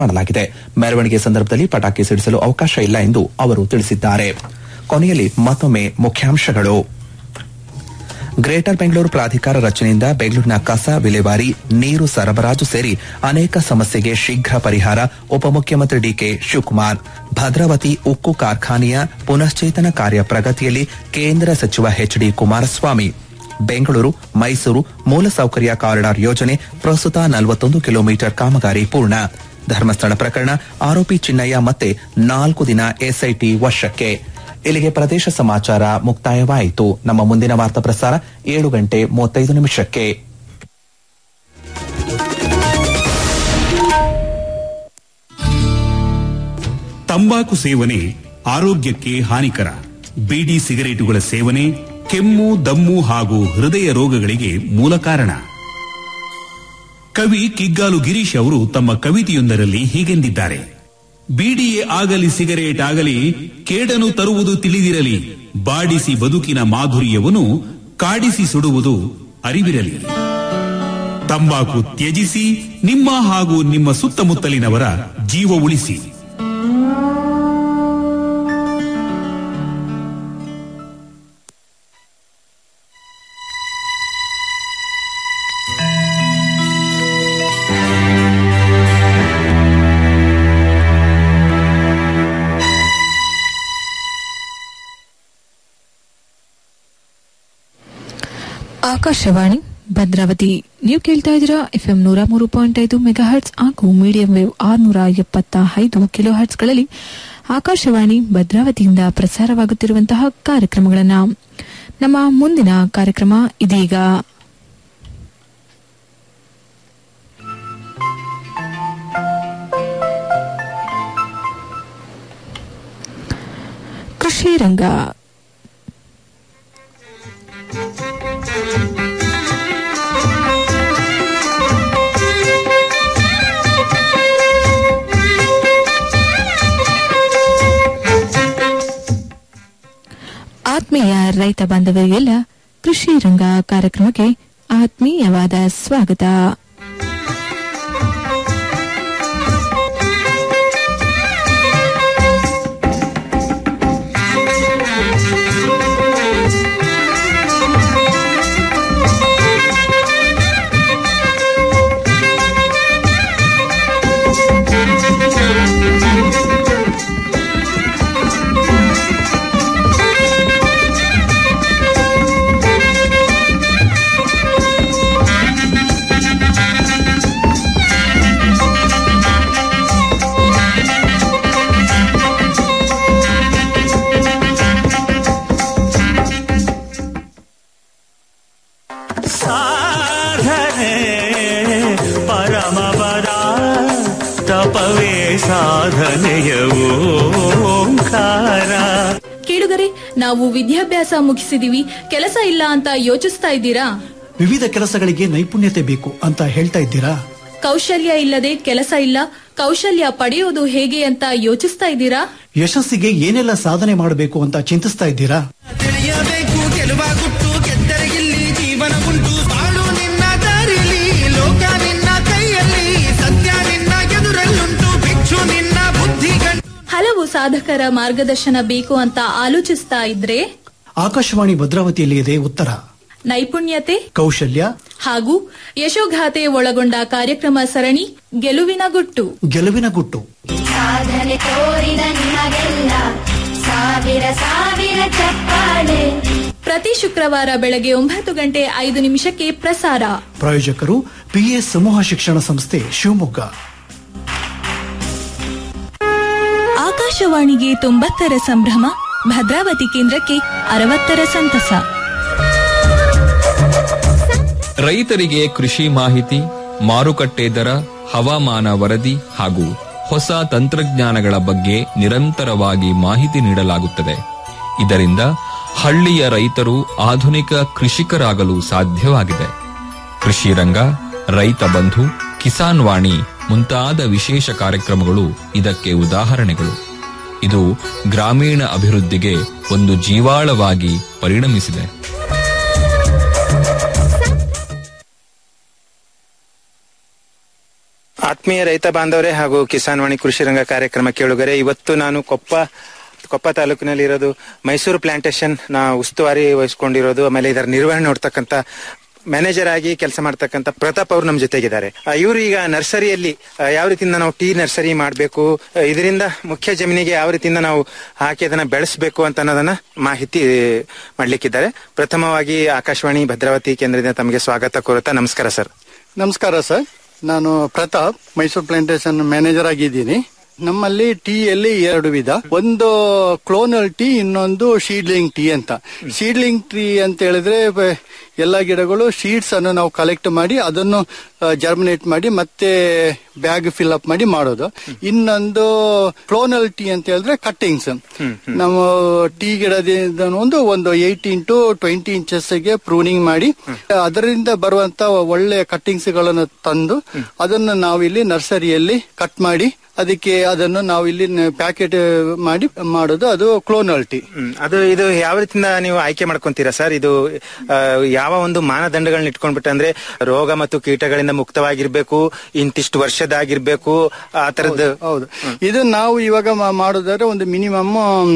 ಮಾಡಲಾಗಿದೆ ಮೆರವಣಿಗೆ ಸಂದರ್ಭದಲ್ಲಿ ಪಟಾಕಿ ಸಿಡಿಸಲು ಅವಕಾಶ ಇಲ್ಲ ಎಂದು ಅವರು ತಿಳಿಸಿದ್ದಾರೆ ಕೊನೆಯಲ್ಲಿ ಮತ್ತೊಮ್ಮೆ ಮುಖ್ಯಾಂಶಗಳು ಗ್ರೇಟರ್ ಬೆಂಗಳೂರು ಪ್ರಾಧಿಕಾರ ರಚನೆಯಿಂದ ಬೆಂಗಳೂರಿನ ಕಸ ವಿಲೇವಾರಿ ನೀರು ಸರಬರಾಜು ಸೇರಿ ಅನೇಕ ಸಮಸ್ಯೆಗೆ ಶೀಘ್ರ ಪರಿಹಾರ ಉಪಮುಖ್ಯಮಂತ್ರಿ ಡಿಕೆ ಶಿವಕುಮಾರ್ ಭದ್ರಾವತಿ ಉಕ್ಕು ಕಾರ್ಖಾನೆಯ ಪುನಶ್ಚೇತನ ಕಾರ್ಯ ಪ್ರಗತಿಯಲ್ಲಿ ಕೇಂದ್ರ ಸಚಿವ ಎಚ್ಡಿ ಕುಮಾರಸ್ವಾಮಿ ಬೆಂಗಳೂರು ಮೈಸೂರು ಮೂಲಸೌಕರ್ಯ ಕಾರಿಡಾರ್ ಯೋಜನೆ ಪ್ರಸ್ತುತ ನಲವತ್ತೊಂದು ಕಿಲೋಮೀಟರ್ ಕಾಮಗಾರಿ ಪೂರ್ಣ ಧರ್ಮಸ್ಥಳ ಪ್ರಕರಣ ಆರೋಪಿ ಚಿನ್ನಯ್ಯ ಮತ್ತೆ ನಾಲ್ಕು ದಿನ ಎಸ್ಐಟಿ ವಶಕ್ಕೆ ಇಲ್ಲಿಗೆ ಪ್ರದೇಶ ಸಮಾಚಾರ ಮುಕ್ತಾಯವಾಯಿತು ನಮ್ಮ ಮುಂದಿನ ವಾರ್ತಾ ಪ್ರಸಾರ ಏಳು ಗಂಟೆ ಮೂವತ್ತೈದು ನಿಮಿಷಕ್ಕೆ ತಂಬಾಕು ಸೇವನೆ ಆರೋಗ್ಯಕ್ಕೆ ಹಾನಿಕರ ಬೀಡಿ ಸಿಗರೇಟುಗಳ ಸೇವನೆ ಕೆಮ್ಮು ದಮ್ಮು ಹಾಗೂ ಹೃದಯ ರೋಗಗಳಿಗೆ ಮೂಲ ಕಾರಣ ಕವಿ ಕಿಗ್ಗಾಲು ಗಿರೀಶ್ ಅವರು ತಮ್ಮ ಕವಿತೆಯೊಂದರಲ್ಲಿ ಹೀಗೆಂದಿದ್ದಾರೆ ಬೀಡಿಯೇ ಆಗಲಿ ಸಿಗರೇಟ್ ಆಗಲಿ ಕೇಡನು ತರುವುದು ತಿಳಿದಿರಲಿ ಬಾಡಿಸಿ ಬದುಕಿನ ಮಾಧುರ್ಯವನ್ನು ಕಾಡಿಸಿ ಸುಡುವುದು ಅರಿವಿರಲಿ ತಂಬಾಕು ತ್ಯಜಿಸಿ ನಿಮ್ಮ ಹಾಗೂ ನಿಮ್ಮ ಸುತ್ತಮುತ್ತಲಿನವರ ಜೀವ ಉಳಿಸಿ ಆಕಾಶವಾಣಿ ಭದ್ರಾವತಿ ನೀವು ಕೇಳ್ತಾ ಇದ್ದೀರಾ ಎಫ್ಎಂ ನೂರ ಮೂರು ಪಾಯಿಂಟ್ ಐದು ಮೆಗಾ ಹರ್ಟ್ಸ್ ಹಾಗೂ ಮೀಡಿಯಂ ವೇವ್ ಆರ್ನೂರ ಎಪ್ಪತ್ತ ಐದು ಕಿಲೋ ಹರ್ಟ್ಸ್ಗಳಲ್ಲಿ ಆಕಾಶವಾಣಿ ಭದ್ರಾವತಿಯಿಂದ ಪ್ರಸಾರವಾಗುತ್ತಿರುವಂತಹ ಕಾರ್ಯಕ್ರಮಗಳನ್ನ ನಮ್ಮ ಮುಂದಿನ ಕಾರ್ಯಕ್ರಮ ಇದೀಗ ಕೃಷಿ ರಂಗ ಆತ್ಮೀಯ ರೈತ ಬಾಂಧವರಿಗೆಲ್ಲ ಕೃಷಿ ರಂಗ ಕಾರ್ಯಕ್ರಮಕ್ಕೆ ಆತ್ಮೀಯವಾದ ಸ್ವಾಗತ ಸಾಧನೆ ಪರಮಪದ ತಪವೇ ಸಾಧನೆಯ ಓಂಕಾರ ಕೇಳುಗರೆ ನಾವು ವಿದ್ಯಾಭ್ಯಾಸ ಮುಗಿಸಿದೀವಿ ಕೆಲಸ ಇಲ್ಲ ಅಂತ ಯೋಚಿಸ್ತಾ ಇದ್ದೀರಾ ವಿವಿಧ ಕೆಲಸಗಳಿಗೆ ನೈಪುಣ್ಯತೆ ಬೇಕು ಅಂತ ಹೇಳ್ತಾ ಇದ್ದೀರಾ ಕೌಶಲ್ಯ ಇಲ್ಲದೆ ಕೆಲಸ ಇಲ್ಲ ಕೌಶಲ್ಯ ಪಡೆಯೋದು ಹೇಗೆ ಅಂತ ಯೋಚಿಸ್ತಾ ಇದ್ದೀರಾ ಯಶಸ್ಸಿಗೆ ಏನೆಲ್ಲ ಸಾಧನೆ ಮಾಡಬೇಕು ಅಂತ ಚಿಂತಿಸ್ತಾ ಇದ್ದೀರಾ ತಿಳಿಯಬೇಕು ಗೆಲುವ ಗುಟ್ಟು ಗೆದ್ದರೆ ಇಲ್ಲಿ ಜೀವನ ಉಂಟು ಬಾಳು ನಿನ್ನ ದಾರಿಲಿ ಲೋಕ ನಿನ್ನ ಕೈಯಲ್ಲಿ ಸತ್ಯ ನಿನ್ನ ಎದುರಲ್ಲುಂಟು ಭಿಕ್ಷು ನಿನ್ನ ಬುದ್ಧಿ ಗಂಟು ಹಲವು ಸಾಧಕರ ಮಾರ್ಗದರ್ಶನ ಬೇಕು ಅಂತ ಆಲೋಚಿಸ್ತಾ ಇದ್ರೆ ಆಕಾಶವಾಣಿ ಭದ್ರಾವತಿಯಲ್ಲಿ ಇದೆ ಉತ್ತರ ನೈಪುಣ್ಯತೆ ಕೌಶಲ್ಯ ಹಾಗೂ ಯಶೋಗಾಥೆ ಒಳಗೊಂಡ ಕಾರ್ಯಕ್ರಮ ಸರಣಿ ಗೆಲುವಿನ ಗುಟ್ಟು ಗೆಲುವಿನ ಗುಟ್ಟು ಸಾಧನೆ ತೋರಿದ ನಿಮಗೆಲ್ಲ ಸಾವಿರ ಸಾವಿರ ಚಪ್ಪಾಳೆ ಪ್ರತಿ ಶುಕ್ರವಾರ ಬೆಳಗ್ಗೆ ಒಂಬತ್ತು ಗಂಟೆ ಐದು ನಿಮಿಷಕ್ಕೆ ಪ್ರಸಾರ ಪ್ರಾಯೋಜಕರು ಪಿಎಸ್ ಸಮೂಹ ಶಿಕ್ಷಣ ಸಂಸ್ಥೆ ಶಿವಮೊಗ್ಗ ಆಕಾಶವಾಣಿಗೆ ತೊಂಬತ್ತರ ಸಂಭ್ರಮ ಭದ್ರಾವತಿ ಕೇಂದ್ರಕ್ಕೆ ಅರವತ್ತರ ಸಂತಸ ರೈತರಿಗೆ ಕೃಷಿ ಮಾಹಿತಿ ಮಾರುಕಟ್ಟೆ ದರ ಹವಾಮಾನ ವರದಿ ಹಾಗೂ ಹೊಸ ತಂತ್ರಜ್ಞಾನಗಳ ಬಗ್ಗೆ ನಿರಂತರವಾಗಿ ಮಾಹಿತಿ ನೀಡಲಾಗುತ್ತದೆ ಇದರಿಂದ ಹಳ್ಳಿಯ ರೈತರು ಆಧುನಿಕ ಕೃಷಿಕರಾಗಲು ಸಾಧ್ಯವಾಗಿದೆ ಕೃಷಿ ರಂಗ ರೈತ ಬಂಧು ಕಿಸಾನ್ ವಾಣಿ ಮುಂತಾದ ವಿಶೇಷ ಕಾರ್ಯಕ್ರಮಗಳು ಇದಕ್ಕೆ ಉದಾಹರಣೆಗಳು ಇದು ಗ್ರಾಮೀಣ ಅಭಿವೃದ್ಧಿಗೆ ಒಂದು ಜೀವಾಳವಾಗಿ ಪರಿಣಮಿಸಿದೆ ಆತ್ಮೀಯ ರೈತ ಬಾಂಧವರೇ ಹಾಗೂ ಕಿಸಾನ್ ವಾಣಿ ಕೃಷಿ ರಂಗ ಕಾರ್ಯಕ್ರಮ ಕೇಳುಗರೆ ಇವತ್ತು ನಾನು ಕೊಪ್ಪ ಕೊಪ್ಪ ತಾಲೂಕಿನಲ್ಲಿ ಇರೋದು ಮೈಸೂರು ಪ್ಲಾಂಟೇಶನ್ ನ ಉಸ್ತುವಾರಿ ವಹಿಸ್ಕೊಂಡಿರೋದು ಆಮೇಲೆ ಇದರ ನಿರ್ವಹಣೆ ನೋಡ್ತಕ್ಕಂತ ಮ್ಯಾನೇಜರ್ ಆಗಿ ಕೆಲಸ ಮಾಡ್ತಕ್ಕಂತ ಪ್ರತಾಪ್ ಅವರು ನಮ್ಮ ಜೊತೆಗಿದ್ದಾರೆ ಆ, ಇವರು ಈಗ ನರ್ಸರಿಯಲ್ಲಿ ಆ, ಯಾವ ರೀತಿಯಿಂದ ನಾವು ಟೀ ನರ್ಸರಿ ಮಾಡಬೇಕು ಇದರಿಂದ ಮುಖ್ಯ ಜಮೀನಿಗೆ ಯಾವ ರೀತಿಯಿಂದ ನಾವು ಹಾಕಿ ಅದನ್ನ ಬೆಳೆಸಬೇಕು ಅಂತ ಅನ್ನೋದನ್ನ ಮಾಹಿತಿ ಮಾಡ್ಲಿಕ್ಕಿದ್ದಾರೆ ಪ್ರಥಮವಾಗಿ ಆಕಾಶವಾಣಿ ಭದ್ರಾವತಿ ಕೇಂದ್ರದಿಂದ ತಮಗೆ ಸ್ವಾಗತ ಕೋರುತ್ತಾ ನಮಸ್ಕಾರ ಸರ್ ನಮಸ್ಕಾರ ಸರ್ ನಾನು ಪ್ರತಾಪ್ ಮೈಸೂರು ಪ್ಲಾಂಟೇಶನ್ ಮ್ಯಾನೇಜರ್ ಆಗಿದ್ದೀನಿ ನಮ್ಮಲ್ಲಿ ಟೀಯಲ್ಲಿ ಎರಡು ವಿಧ ಒಂದು ಕ್ಲೋನಲ್ ಟೀ ಇನ್ನೊಂದು ಶೀಡ್ಲಿಂಗ್ ಟೀ ಅಂತ ಶೀಡ್ಲಿಂಗ್ ಟೀ ಅಂತ ಹೇಳಿದ್ರೆ ಬ- ಎಲ್ಲ ಗಿಡಗಳು ಶೀಡ್ಸ್ ಅನ್ನು ನಾವು ಕಲೆಕ್ಟ್ ಮಾಡಿ ಅದನ್ನು ಜರ್ಮಿನೇಟ್ ಮಾಡಿ ಮತ್ತೆ ಬ್ಯಾಗ್ ಫಿಲ್ ಅಪ್ ಮಾಡಿ ಮಾಡೋದು ಇನ್ನೊಂದು ಕ್ಲೋನಲ್ ಟೀ ಅಂತ ಹೇಳಿದ್ರೆ ಕಟ್ಟಿಂಗ್ಸ್ ನಮ್ಮ ಟೀ ಗಿಡದಿಂದ ಒಂದು ಒಂದು ಏಯ್ಟೀನ್ ಟು ಟ್ವೆಂಟಿ ಇಂಚಸ್ ಗೆ ಪ್ರೂನಿಂಗ್ ಮಾಡಿ ಅದರಿಂದ ಬರುವಂತ ಒಳ್ಳೆ ಕಟ್ಟಿಂಗ್ಸ್ ಗಳನ್ನು ತಂದು ಅದನ್ನು ನಾವು ಇಲ್ಲಿ ನರ್ಸರಿಯಲ್ಲಿ ಕಟ್ ಮಾಡಿ ಅದಕ್ಕೆ ಅದನ್ನು ನಾವು ಇಲ್ಲಿ ಪ್ಯಾಕೆಟ್ ಮಾಡಿ ಮಾಡೋದು ಅದು ಕ್ಲೋನಲ್ ಟೀ ಹ್ಮ್. ಅದು ಇದು ಯಾವ ರೀತಿಯಿಂದ ನೀವು ಆಯ್ಕೆ ಮಾಡ್ಕೊಂತೀರಾ ಸರ್ ಇದು ಆ, ಯಾವ ಒಂದು ಮಾನದಂಡಗಳನ್ನ ಇಟ್ಕೊಂಡ್ಬಿಟ್ಟು ಅಂದ್ರೆ ರೋಗ ಮತ್ತು ಕೀಟಗಳಿಂದ ಮುಕ್ತವಾಗಿರ್ಬೇಕು ಇಂತಿಷ್ಟು ವರ್ಷದಾಗಿರ್ಬೇಕು ಆ ತರದ್ದು ಹೌದು ಇದು ನಾವು ಇವಾಗ ಮಾ- ಮಾಡೋದಾದ್ರೆ ಒಂದು minimum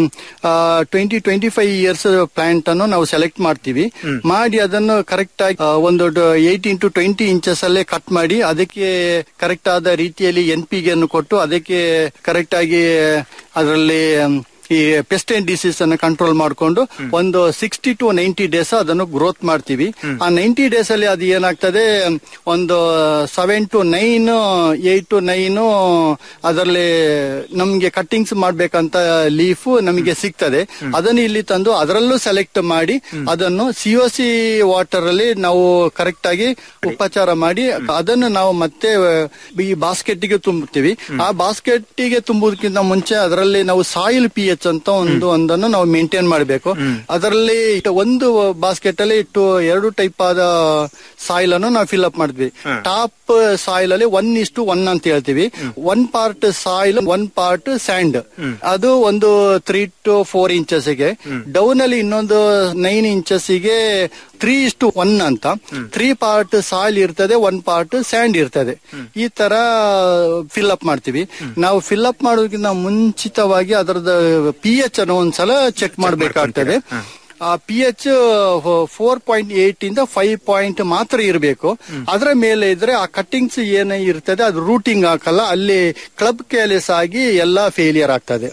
twenty twenty five years plant ಅನ್ನು ನಾವು ಸೆಲೆಕ್ಟ್ ಮಾಡ್ತೀವಿ ಮಾಡಿ ಅದನ್ನು ಕರೆಕ್ಟ್ ಆಗಿ ಆ, ಒಂದು ಏಯ್ಟೀನ್ ಟು ಟ್ವೆಂಟಿ ಇಂಚಸ್ ಅಲ್ಲೇ ಕಟ್ ಮಾಡಿ ಅದಕ್ಕೆ ಕರೆಕ್ಟ್ ಆದ ರೀತಿಯಲ್ಲಿ ಎನ್ ಪಿ ಅನ್ನು ಕೊಟ್ಟು ಅದಕ್ಕೆ ಕರೆಕ್ಟ್ ಆಗಿ ಅದರಲ್ಲಿ ಮ್, ಈ ಪೆಸ್ಟ್ ಅಂಡ್ ಡಿಸೀಸ್ ಅನ್ನು ಕಂಟ್ರೋಲ್ ಮಾಡಿಕೊಂಡು ಒಂದು ಸಿಕ್ಸ್ಟಿ ಟು ನೈಂಟಿ ಡೇಸ್ ಅದನ್ನು ಗ್ರೋತ್ ಮಾಡ್ತೀವಿ ಆ ನೈಂಟಿ ಡೇಸ್ ಅಲ್ಲಿ ಅದು ಏನಾಗ್ತದೆ ಒಂದು seven to nine eight to nine ಅದರಲ್ಲಿ ನಮ್ಗೆ ಕಟ್ಟಿಂಗ್ಸ್ ಮಾಡ್ಬೇಕಂತ ಲೀಫ್ ನಮಗೆ ಸಿಗ್ತದೆ ಅದನ್ನು ಇಲ್ಲಿ ತಂದು ಅದರಲ್ಲೂ ಸೆಲೆಕ್ಟ್ ಮಾಡಿ ಅದನ್ನು ಸಿಒಸಿ ವಾಟರ್ ಅಲ್ಲಿ ನಾವು ಕರೆಕ್ಟ್ ಆಗಿ ಉಪಚಾರ ಮಾಡಿ ಅದನ್ನು ನಾವು ಮತ್ತೆ ಈ ಬಾಸ್ಕೆಟ್ ಗೆ ತುಂಬುತ್ತೀವಿ ಆ ಬಾಸ್ಕೆಟ್ ಗೆ ತುಂಬುವುದಕ್ಕಿಂತ ಮುಂಚೆ ಅದರಲ್ಲಿ ನಾವು ಸಾಯಿಲ್ ಪಿ ಎಚ್ ಅಂತ ಒಂದು ಒಂದನ್ನು ನಾವು ಮೇಂಟೈನ್ ಮಾಡಬೇಕು ಅದರಲ್ಲಿ ಒಂದು ಬಾಸ್ಕೆಟ್ ಅಲ್ಲಿ ಇಟ್ಟು ಎರಡು ಟೈಪ್ ಆದ ಸಾಯಿಲ್ ಅನ್ನು ನಾವು ಫಿಲ್ ಅಪ್ ಮಾಡಿದ್ವಿ ಟಾಪ್ ಸಾಯಿಲ್ ಅಲ್ಲಿ ಒನ್ ಇಷ್ಟು ಒನ್ ಅಂತ ಹೇಳ್ತೀವಿ one part soil one part sand ಅದು ಒಂದು ತ್ರೀ ಟು ಫೋರ್ ಇಂಚಸ್ ಗೆ ಡೌನ್ ಅಲ್ಲಿ ಇನ್ನೊಂದು ನೈನ್ ಇಂಚಸ್ ಗೆ ತ್ರೀ ಇಷ್ಟು ಒನ್ ಅಂತ ತ್ರೀ ಪಾರ್ಟ್ ಸಾಯಿಲ್ ಇರ್ತದೆ ಒನ್ ಪಾರ್ಟ್ ಸ್ಯಾಂಡ್ ಇರ್ತದೆ ಈ ತರ ಫಿಲ್ ಅಪ್ ಮಾಡ್ತೀವಿ ನಾವು ಫಿಲ್ ಅಪ್ ಮಾಡೋದಕ್ಕಿಂತ ಮುಂಚಿತವಾಗಿ ಅದರದ ಪಿ ಎಚ್ ಅನ್ನು ಒಂದ್ಸಲ ಚೆಕ್ ಮಾಡಬೇಕಾಗ್ತದೆ ಆ P H four point eight ಇಂದ ಫೈವ್ ಪಾಯಿಂಟ್ ಮಾತ್ರ ಇರಬೇಕು ಅದರ ಮೇಲೆ ಇದ್ರೆ ಆ ಕಟ್ಟಿಂಗ್ಸ್ ಏನೇ ಇರ್ತದೆ ಅದು ರೂಟಿಂಗ್ ಹಾಕಲ್ಲ ಅಲ್ಲಿ ಕ್ಲಬ್ ಕೇಲೆಸ್ ಆಗಿ ಎಲ್ಲ ಫೇಲಿಯರ್ ಆಗ್ತದೆ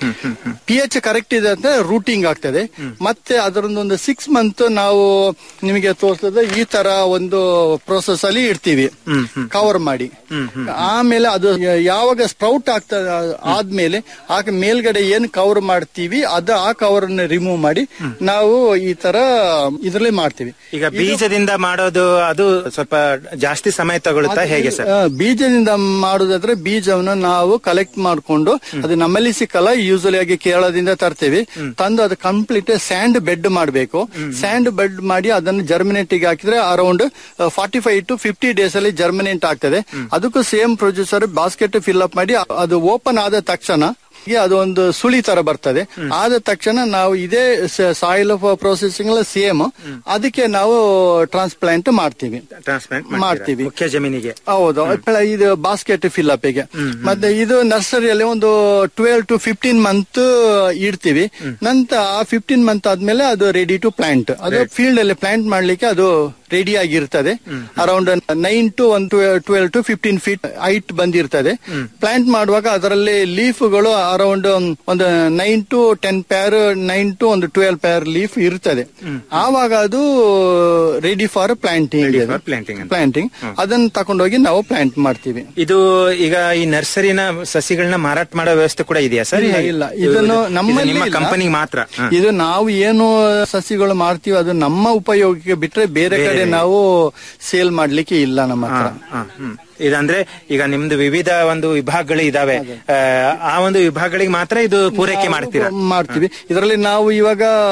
ಪಿ ಎಚ್ ಕರೆಕ್ಟ್ ಇದೆ ಅಂತ ರೂಟಿಂಗ್ ಆಗ್ತದೆ ಮತ್ತೆ ಅದರೊಂದೊಂದು ಸಿಕ್ಸ್ ಮಂತ್ ನಾವು ನಿಮಗೆ ತೋರಿಸಿದ್ರೆ ಈ ತರ ಒಂದು ಪ್ರೋಸೆಸ್ ಅಲ್ಲಿ ಇಡ್ತೀವಿ ಕವರ್ ಮಾಡಿ ಆಮೇಲೆ ಅದು ಯಾವಾಗ ಸ್ಪ್ರೌಟ್ ಆಗ್ತದೆ ಆದ್ಮೇಲೆ ಆ ಮೇಲ್ಗಡೆ ಏನ್ ಕವರ್ ಮಾಡ್ತೀವಿ ಅದ ಆ ಕವರ್ ರಿಮೂವ್ ಮಾಡಿ ನಾವು ಈ ತರ ಇದ್ರಲ್ಲಿ ಮಾಡ್ತೀವಿ ಈಗ ಬೀಜದಿಂದ ಮಾಡೋದು ಅದು ಸ್ವಲ್ಪ ಜಾಸ್ತಿ ಸಮಯ ತಗೊಳುತ್ತಾ ಹೇಗೆ ಸರ್ ಆ, ಬೀಜದಿಂದ ಮಾಡುದಾದ್ರೆ ಬೀಜವನ್ನು ನಾವು ಕಲೆಕ್ಟ್ ಮಾಡ್ಕೊಂಡು ಅದು ನಮ್ಮಲ್ಲಿ ಸಿಕ್ಕಲ್ಲ ಯೂಸಲಿ ಆಗಿ ಕೇರಳದಿಂದ ತರ್ತೇವೆ ತಂದು ಅದು ಕಂಪ್ಲೀಟ್ ಸ್ಯಾಂಡ್ ಬೆಡ್ ಮಾಡಬೇಕು ಸ್ಯಾಂಡ್ ಬೆಡ್ ಮಾಡಿ ಅದನ್ನು ಜರ್ಮಿನೇಟ್ ಗೆ ಹಾಕಿದ್ರೆ around forty five to fifty days ಅಲ್ಲಿ ಜರ್ಮಿನೇಟ್ ಆಗ್ತದೆ ಅದಕ್ಕೂ same producer basket fill up ಮಾಡಿ ಅದು ಓಪನ್ ಆದ ತಕ್ಷಣ ಗೆ ಅದು ಒಂದು ಸುಳಿ ತರ ಬರ್ತದೆ ಆದ ತಕ್ಷಣ ನಾವು ಇದೇ ಸಾಯಿಲ್ ಪ್ರೊಸೆಸಿಂಗ್ ಸೇಮ್ ಅದಕ್ಕೆ ನಾವು ಟ್ರಾನ್ಸ್ಪ್ಲಾಂಟ್ ಮಾಡ್ತೀವಿ ಟ್ರಾನ್ಸ್ಪ್ಲಾಂಟ್ ಮಾಡ್ತೀವಿ. ಮುಖ್ಯ ಜಮೀನಿಗೆ ಹೌದು ಆಮೇಲೆ ಇದು ಬಾಸ್ಕೆಟ್ ಫಿಲ್ ಗೆ ಮತ್ತೆ ಇದು ನರ್ಸರಿಯಲ್ಲಿ ಒಂದು ಟ್ವೆಲ್ ಟು ಫಿಫ್ಟೀನ್ ಮಂತ್ ಇಡ್ತೀವಿ ನಂತರ ಆ ಫಿಫ್ಟೀನ್ ಮಂತ್ ಆದ್ಮೇಲೆ ಅದು ರೆಡಿ ಟು ಪ್ಲಾಂಟ್ ಅದು ಫೀಲ್ಡ್ ಅಲ್ಲಿ ಪ್ಲಾಂಟ್ ಮಾಡ್ಲಿಕ್ಕೆ ಅದು ರೆಡಿ ಆಗಿರ್ತದೆ around nine to one twelve to fifteen feet height ಬಂದಿರ್ತದೆ ಪ್ಲಾಂಟ್ ಮಾಡುವಾಗ ಅದರಲ್ಲಿ ಲೀಫ್ಗಳು ಅರೌಂಡ್ ಒಂದು nine to ten pair nine to ಒಂದು ಟ್ವೆಲ್ ಪ್ಯಾರ್ ಲೀಫ್ ಇರ್ತದೆ ಆವಾಗ ಅದು ರೆಡಿ ಫಾರ್ ಪ್ಲಾಂಟಿಂಗ್ planting ಅಂತ. ಪ್ಲಾಂಟಿಂಗ್ ಅದನ್ನ ತಕೊಂಡೋಗಿ ನಾವು ಪ್ಲಾಂಟ್ ಮಾಡ್ತೀವಿ ಇದು ಈಗ ಈ ನರ್ಸರಿನ ಸಸಿಗಳನ್ನ ಮಾರಾಟ ಮಾಡೋ ವ್ಯವಸ್ಥೆ ಕೂಡ ಇದೆಯಾ ಸರ್ ಇಲ್ಲ, ಇಲ್ಲ. ಇದನ್ನು ಇದು ನಮ್ಮಲ್ಲಿ ನಿಮ್ಮ ಇಲ್ಲ. ಕಂಪನಿಗೆ ಮಾತ್ರ ಹ. ಇದು ನಾವು ಏನು ಸಸಿಗಳು ಮಾಡ್ತೀವಿ ಅದು ನಮ್ಮ ಉಪಯೋಗಕ್ಕೆ ಬಿಟ್ರೆ ಬೇರೆ ಬೇರೆ. ಕಡೆ ನಾವು ಸೇಲ್ ಮಾಡ್ಲಿಕ್ಕೆ ಇಲ್ಲ ನಮ್ಮ ಹತ್ರ ಹ, ಹ್ಮ್. ಇದಂದ್ರೆ ಈಗ ನಿಮ್ದು ವಿವಿಧ ಒಂದು ವಿಭಾಗಗಳು ಇದಾವೆ ಆ, ಆ ಒಂದು ವಿಭಾಗಗಳಿಗೆ ಮಾತ್ರ ಇದು ಪೂರೈಕೆ ಮಾಡ್ತೀರಾ ಮಾಡ್ತೀವಿ ಇದರಲ್ಲಿ ನಾವು ಇವಾಗ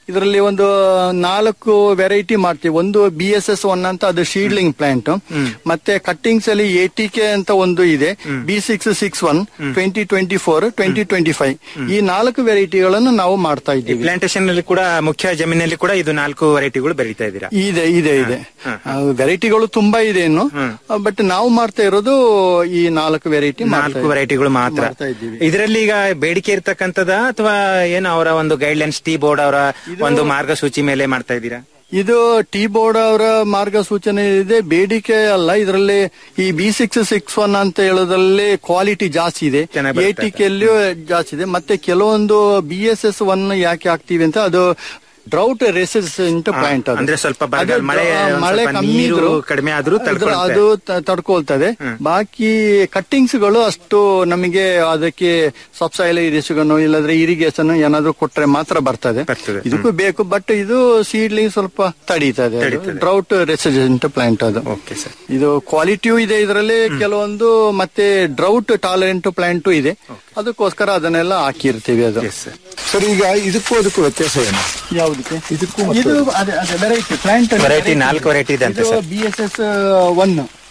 ಇದರಲ್ಲಿ ಒಂದು ನಾಲ್ಕು ವೆರೈಟಿ ಮಾಡ್ತೀವಿ ಒಂದು ಬಿ ಎಸ್ ಎಸ್ ಒನ್ ಅಂತ ಅದು ಶೀಡ್ಲಿಂಗ್ ಪ್ಲಾಂಟ್ ಮತ್ತೆ ಕಟ್ಟಿಂಗ್ಸ್ ಅಲ್ಲಿ ಎ ಟಿ ಕೆ ಅಂತ ಒಂದು ಇದೆ B six six one twenty twenty four twenty twenty five ಈ ನಾಲ್ಕು ವೆರೈಟಿಗಳನ್ನು ನಾವು ಮಾಡ್ತಾ ಇದ್ದೀವಿ ಪ್ಲಾಂಟೇಶನ್ ಅಲ್ಲಿ ಕೂಡ ಮುಖ್ಯ ಜಮೀನಲ್ಲಿ ಕೂಡ ಇದು ನಾಲ್ಕು ವೆರೈಟಿಗಳು ಬೆಳೀತಾ ಇದ್ದೀರಾ ಇದೆ ಇದೆ ಇದೆ ವೆರೈಟಿಗಳು ತುಂಬಾ ಇದೆ ಇನ್ನು ಬಟ್ ನಾವು ಮಾಡ್ತಾ ಇರೋದು ಈ ನಾಲ್ಕು ವೆರೈಟಿ ನಾಲ್ಕು ವೆರೈಟಿಗಳು ಮಾತ್ರ ಮಾಡ್ತಾ ಇದ್ದೀವಿ. ಇದರಲ್ಲಿ ಈಗ ಬೇಡಿಕೆ ಇರ್ತಕ್ಕಂಥದ ಅಥವಾ ಏನು ಅವರ ಒಂದು ಗೈಡ್ ಲೈನ್ಸ್ ಟಿ ಬೋರ್ಡ್ ಅವರ ಒಂದು ಮಾರ್ಗಸೂಚಿ ಮೇಲೆ ಮಾಡ್ತಾ ಇದ್ದೀರಾ ಇದು ಟಿ ಬೋರ್ಡ್ ಅವರ ಮಾರ್ಗಸೂಚನೆ ಇದೆ ಬೇಡಿಕೆ ಅಲ್ಲ ಇದರಲ್ಲಿ ಈ ಬಿ ಸಿಕ್ಸ್ ಸಿಕ್ಸ್ ಒನ್ ಅಂತ ಹೇಳೋದ್ರಲ್ಲಿ ಕ್ವಾಲಿಟಿ ಜಾಸ್ತಿ ಇದೆ ಚೆನ್ನಾಗ್ ಎ ಬರುತ್ತೆ ಟಿ ಕೆಲ್ಲಿಯೂ ಜಾಸ್ತಿ ಇದೆ ಮತ್ತೆ ಕೆಲವೊಂದು ಬಿ ಎಸ್ ಎಸ್ ಒನ್ ಯಾಕೆ ಹಾಕ್ತಿವಿ ಅಂತ ಅದು ಡ್ರೌಟ್ ರೆಸಿಸ್ಟೆಂಟ್ ಹಾ, ಪ್ಲಾಂಟ್ ಅದು ಅಂದ್ರೆ ಸ್ವಲ್ಪ ಬರಗಾಲ, ಅದು ಮಳೆ ಡ್ರ- ಒಂದ್ ಮಳೆ ಸ್ವಲ್ಪ ಕಮ್ಮಿ ನೀರು ಇದ್ರೂ ಕಡಿಮೆ ಆದ್ರೂ ಅದ್ರ- ತಡ್ಕೊಳುತ್ತೆ. ಅದು ತ- ತಡ್ಕೊಳ್ತದೆ ಬಾಕಿ ಕಟ್ಟಿಂಗ್ಸ್ ಗಳು ಅಷ್ಟು ನಮಗೆ ಅದಕ್ಕೆ ಸಬ್ಸಾಯಿಲ್ ಇರಿಸಿಗನ್ ಇಲ್ಲದ್ರೆ ಇರಿಗೇಷನ್ ಏನಾದ್ರು ಕೊಟ್ರೆ ಮಾತ್ರ ಬರ್ತದೆ ಇದಕ್ಕೂ ಬೇಕು ಬಟ್ ಇದು ಸೀಡ್ಲಿಂಗ್ ಸ್ವಲ್ಪ ತಡೀತದೆ ತಡೀತದೆ. ಡ್ರೌಟ್ ರೆಸಿಡೆಂಟ್ ಪ್ಲಾಂಟ್ ಅದು ಓಕೆ ಸರ್ ಇದು ಕ್ವಾಲಿಟಿಯೂ ಇದೆ ಇದರಲ್ಲಿ ಕೆಲವೊಂದು ಮತ್ತೆ ಡ್ರೌಟ್ ಟಾಲರೆಂಟ್ ಪ್ಲಾಂಟು ಇದೆ ಅದಕ್ಕೋಸ್ಕರ ಅದನ್ನೆಲ್ಲ ಹಾಕಿರ್ತೀವಿ ಅದು ಸರ್ ಈಗ ಇದಕ್ಕೂ ಅದಕ್ಕೂ ವ್ಯತ್ಯಾಸ ಏನು ಯಾವುದಕ್ಕೆ ಇದಕ್ಕೂ ಇದು ಅದೇ ಅದೇ ವೆರೈಟಿ ಪ್ಲಾಂಟ್ Variety ನಾಲ್ಕು variety ಇದೆ ಅಂತೆ sir. B S S one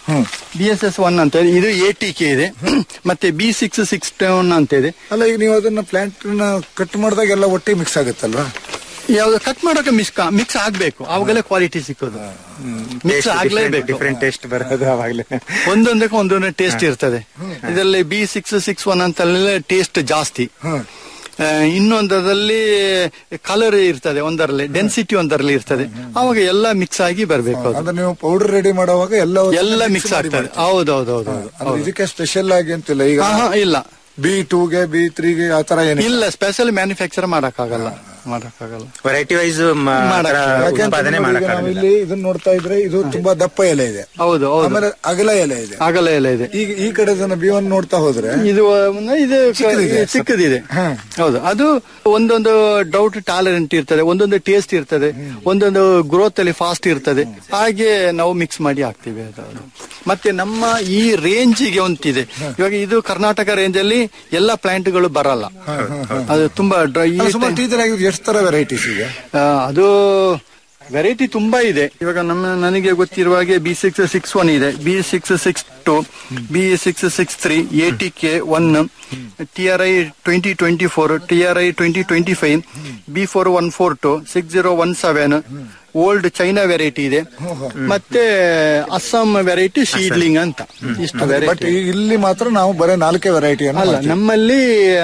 B S S one ಅಂತ ಇದೆ. ಇದು ಎ ಟಿ ಕೆ ಇದೆ ಮತ್ತೆ ಬಿ ಸಿಕ್ಸ್ ಸಿಕ್ಸ್ ಒನ್ ಅಂತ ಇದೆ ಅಲ್ಲ ಈಗ ನೀವು ಅದನ್ನ ಪ್ಲಾಂಟ್ ಕಟ್ ಮಾಡಿದಾಗ ಎಲ್ಲ ಒಟ್ಟಿಗೆ ಮಿಕ್ಸ್ ಆಗುತ್ತಲ್ವಾ ಯಾವ್ದು ಕಟ್ ಮಾಡೋಕೆ ಮಿಕ್ಸ್ ಮಿಕ್ಸ್ ಆಗ್ಬೇಕು ಅವಾಗಲೇ ಕ್ವಾಲಿಟಿ ಸಿಕ್ಕೋದು ಮಿಕ್ಸ್ ಆಗ್ಲೇಬೇಕು ಡಿಫ್ರೆಂಟ್ ಟೇಸ್ಟ್ ಬರೋದು ಅವಾಗಲೇ ಒಂದೊಂದಕ್ಕೆ ಒಂದೊಂದು ಟೇಸ್ಟ್ ಇರ್ತದೆ ಇದರಲ್ಲಿ ಬಿ ಸಿಕ್ಸ್ ಸಿಕ್ಸ್ ಒನ್ ಅಂತ ಟೇಸ್ಟ್ ಜಾಸ್ತಿ ಆ, ಇನ್ನೊಂದರಲ್ಲಿ ಕಲರ್ ಇರ್ತದೆ ಒಂದರಲ್ಲಿ ಡೆನ್ಸಿಟಿ ಒಂದರಲ್ಲಿ ಇರ್ತದೆ ಅವಾಗ ಎಲ್ಲ ಮಿಕ್ಸ್ ಆಗಿ ಬರ್ಬೇಕು ಅದು ಅಂದ್ರೆ ನೀವು ಪೌಡರ್ ರೆಡಿ ಮಾಡುವಾಗ ಎಲ್ಲ ಎಲ್ಲ ಮಿಕ್ಸ್ ಆಗ್ತದೆ ಹೌದೌದೌದು ಅಂದ್ರೆ ಇದಕ್ಕೆ ಸ್ಪೆಷಲ್ ಆಗಿ ಅಂತಿಲ್ಲ ಈಗ ಹಾ, ಹಾ, ಇಲ್ಲ ಬಿ ಟೂಗೆ ಬಿ ತ್ರೀಗೆ ಆತರ ಏನಿಲ್ಲ ಇಲ್ಲ ಸ್ಪೆಷಲ್ ಮ್ಯಾನುಫ್ಯಾಕ್ಚರ್ ಮಾಡಕ್ಕಾಗಲ್ಲ ಮಾಡಕ್ಕಾಗಲ್ಲ ವೆರೈಟಿ ವೈಸ್ ಯಾಕೆಂತ ಉತ್ಪಾದನೆ ನೋಡಿ, ಈಗ ನಾವು ಇಲ್ಲಿ ಇದನ್ನ ನೋಡ್ತಾ ಇದ್ರೆ ಇದು ತುಂಬಾ ದಪ್ಪ ಎಲೆ ಇದೆ ಹೌದು ಹೌದು ಆಮೇಲೆ ಅಗಲ ಎಲೆ ಇದೆ ಆಗಲ್ಲ ಎಲ್ಲ ಇದೆ ಈಗ ಈ ಕಡೆ ಬಿ ಒನ್ ನೋಡ್ತಾ ಹೋದ್ರೆ ಇದು ಒಂದು ಇದು ಚಿಕ್ಕದಿದೆ. ಚಿಕ್ಕದಿದೆ ಹೌದು ಅದು ಒಂದೊಂದು ಡೌಟ್ ಟಾಲರೆಂಟ್ ಇರ್ತದೆ ಒಂದೊಂದು ಟೇಸ್ಟ್ ಇರ್ತದೆ ಒಂದೊಂದು ಗ್ರೋತ್ ಅಲ್ಲಿ ಫಾಸ್ಟ್ ಇರ್ತದೆ ಹಾಗೆ ನಾವು ಮಿಕ್ಸ್ ಮಾಡಿ ಹಾಕ್ತಿವಿ ಅದು ಮತ್ತೆ ನಮ್ಮ ಈ ರೇಂಜಿಗೆ ಒಂದಿದೆ ಇವಾಗ ಇದು ಕರ್ನಾಟಕ ರೇಂಜ್ ಅಲ್ಲಿ ಎಲ್ಲ ಪ್ಲಾಂಟ್ ಗಳು ಬರಲ್ಲ ಅದು ತುಂಬಾ ಡ್ರೈ ಅಲ್ಲ, ಸುಮಾರು ಟೀಚರ್ ಆಗಿ ಎಷ್ಟು ತರ ವೆರೈಟೀಸ್ ಇದೆ ಅದು ವೆರೈಟಿ ತುಂಬಾ ಇದೆ ಇವಾಗ ನಮ್ಮ ನನಗೆ ಗೊತ್ತಿರುವ ಹಾಗೆ ಬಿ ಸಿಕ್ಸ್ ಸಿಕ್ಸ್ ಒನ್ ಇದೆ B six six two B six six three A T K one T R I twenty twenty four T R I twenty twenty five B four one four two six zero one seven old China variety ಇದೆ ಮತ್ತೆ Assam variety ಶೀಡ್ಲಿಂಗ್ ಅಂತ ಇಷ್ಟು but variety ಇಲ್ಲಿ ಮಾತ್ರ ನಾವು ಬರೀ ನಾಲ್ಕೇ variety ಅಲ್ಲ ನಮ್ಮಲ್ಲಿ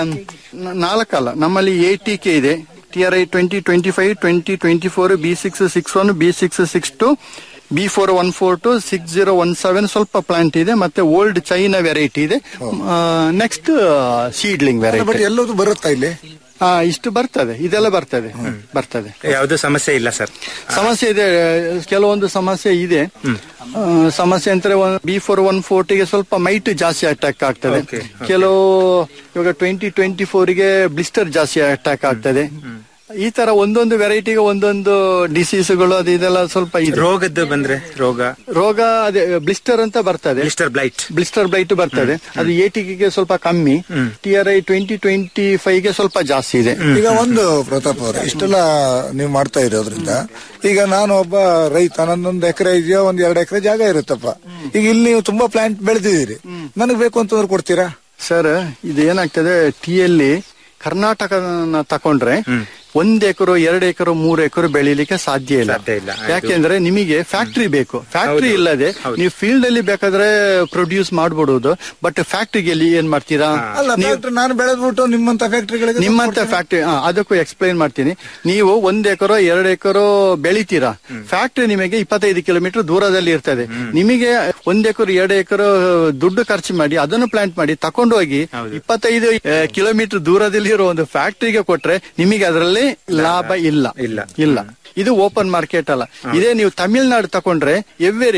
ನ- ನಾಲ್ಕಲ್ಲ ನಮ್ಮಲ್ಲಿ ಎ ಟಿ ಕೆ ಇದೆ T R I twenty twenty five twenty twenty four B six six one B six six two B four one four two six zero one seven ಸ್ವಲ್ಪ ಪ್ಲಾಂಟ್ ಇದೆ ಮತ್ತೆ old China variety ಇದೆ next seedling but variety ಎಲ್ಲದು ಬರುತ್ತಾ ಇಲ್ಲಿ ಹಾ ಇಷ್ಟು ಬರ್ತದೆ ಇದೆಲ್ಲ ಬರ್ತದೆ ಬರ್ತದೆ ಯಾವ್ದು ಸಮಸ್ಯೆ ಇಲ್ಲ ಸರ್ ಸಮಸ್ಯೆ ಇದೆ ಕೆಲವೊಂದು ಸಮಸ್ಯೆ ಇದೆ ಆ, ಸಮಸ್ಯೆ ಅಂದ್ರೆ ಬಿ ಫೋರ್ ಒನ್ ಫೋರ್ಟಿಗೆ ಸ್ವಲ್ಪ ಮೈಟ್ ಜಾಸ್ತಿ ಅಟ್ಯಾಕ್ ಆಗ್ತದೆ ಕೆಲವು ಇವಾಗ ಟ್ವೆಂಟಿ ಟ್ವೆಂಟಿ ಫೋರಿಗೆ ಬ್ಲಿಸ್ಟರ್ ಜಾಸ್ತಿ ಅಟ್ಯಾಕ್ ಆಗ್ತದೆ ಈ ತರ ಒಂದೊಂದು ವೆರೈಟಿಗೆ ಒಂದೊಂದು ಡಿಸೀಸ್ಗಳು ಅದು ಇದೆಲ್ಲ ಸ್ವಲ್ಪ ಇದೆ ರೋಗದ್ದು ಬಂದ್ರೆ ರೋಗ ರೋಗ ಅದೇ ಬ್ಲಿಸ್ಟರ್ ಅಂತ ಬರ್ತದೆ ಮಿಸ್ಟರ್ ಬ್ಲೈಟ್ ಬ್ಲಿಸ್ಟರ್ ಬ್ಲೈಟ್ ಬರ್ತದೆ ಅದು ಎಟಿಗೆ ಸ್ವಲ್ಪ ಕಮ್ಮಿ T R I twenty twenty five ಗೆ ಸ್ವಲ್ಪ ಜಾಸ್ತಿ ಇದೆ ಈಗ ಒಂದು ಪ್ರತಾಪ್ ಅವ್ರೆ ಇಷ್ಟೆಲ್ಲ ನೀವು ಮಾಡ್ತಾ ಇರೋದ್ರಿಂದ ಈಗ ನಾನು ಒಬ್ಬ ರೈತ ನನ್ನೊಂದು ಎಕರೆ ಇದೆಯಾ ಒಂದ್ ಎರಡು ಎಕರೆ ಜಾಗ ಇರುತ್ತಪ್ಪ ಈಗ ಇಲ್ಲಿ ನೀವು ತುಂಬಾ ಪ್ಲಾಂಟ್ ಬೆಳೆದಿದ್ದೀರಿ ನನಗೆ ಬೇಕು ಅಂತಂದ್ರೆ ಕೊಡ್ತೀರಾ ಸರ್ ಇದು ಏನಾಗ್ತದೆ ಟೀ ಅಲ್ಲಿ ಕರ್ನಾಟಕನ ತಕೊಂಡ್ರೆ ಒಂದ್ ಎಕರೆ ಎರಡು ಎಕರೆ ಮೂರು ಎಕರೆ ಬೆಳಿಲಿಕ್ಕೆ ಸಾಧ್ಯ ಇಲ್ಲ ಇಲ್ಲ. ಯಾಕೆಂದ್ರೆ ನಿಮಗೆ ಫ್ಯಾಕ್ಟ್ರಿ ಬೇಕು ಫ್ಯಾಕ್ಟ್ರಿ ಹೌದು. ಇಲ್ಲದೆ ಹೌದು. ನೀವು ಫೀಲ್ಡ್ ಅಲ್ಲಿ ಬೇಕಾದ್ರೆ ಪ್ರೊಡ್ಯೂಸ್ ಮಾಡ್ಬಿಡುದು ಬಟ್ ಫ್ಯಾಕ್ಟ್ರಿಗೆ ಎಲ್ಲಿ ಏನ್ ಮಾಡ್ತೀರಾ ಅಲ್ಲ ನೀವು factory ನಾನು ಬೆಳೆದ್ಬಿಟ್ಟು ನಿಮ್ಮಂತ ಫ್ಯಾಕ್ಟ್ರಿಗಳಿಗೆ ನಿಮ್ಮಂತ ಫ್ಯಾಕ್ಟ್ರಿ ಅದಕ್ಕೂ ಎಕ್ಸ್ಪ್ಲೈನ್ ಮಾಡ್ತೀನಿ ನೀವು ಒಂದ್ ಎಕರೋ ಎರಡು ಎಕರೋ ಬೆಳಿತೀರಾ ಫ್ಯಾಕ್ಟ್ರಿ ನಿಮಗೆ ಇಪ್ಪತ್ತೈದು ಕಿಲೋಮೀಟರ್ ದೂರದಲ್ಲಿ ಇರ್ತದೆ ನಿಮಗೆ ಒಂದ್ ಎಕರೆ ಎರಡು ಎಕರೆ ದುಡ್ಡು ಖರ್ಚು ಮಾಡಿ ಅದನ್ನು ಪ್ಲಾಂಟ್ ಮಾಡಿ ತಕೊಂಡು ಹೋಗಿ ಇಪ್ಪತ್ತೈದು ಕಿಲೋಮೀಟರ್ ದೂರದಲ್ಲಿ ಇರೋ ಒಂದು ಫ್ಯಾಕ್ಟ್ರಿಗೆ ಕೊಟ್ರೆ ನಿಮಗೆ ಅದರಲ್ಲಿ ಲಾಭ ಇಲ್ಲ ಇಲ್ಲ. ಇಲ್ಲ ಇದು ಓಪನ್ ಮಾರ್ಕೆಟ್ ಅಲ್ಲ ಇದೇ ನೀವು ತಮಿಳ್ನಾಡು ತಕೊಂಡ್ರೆ every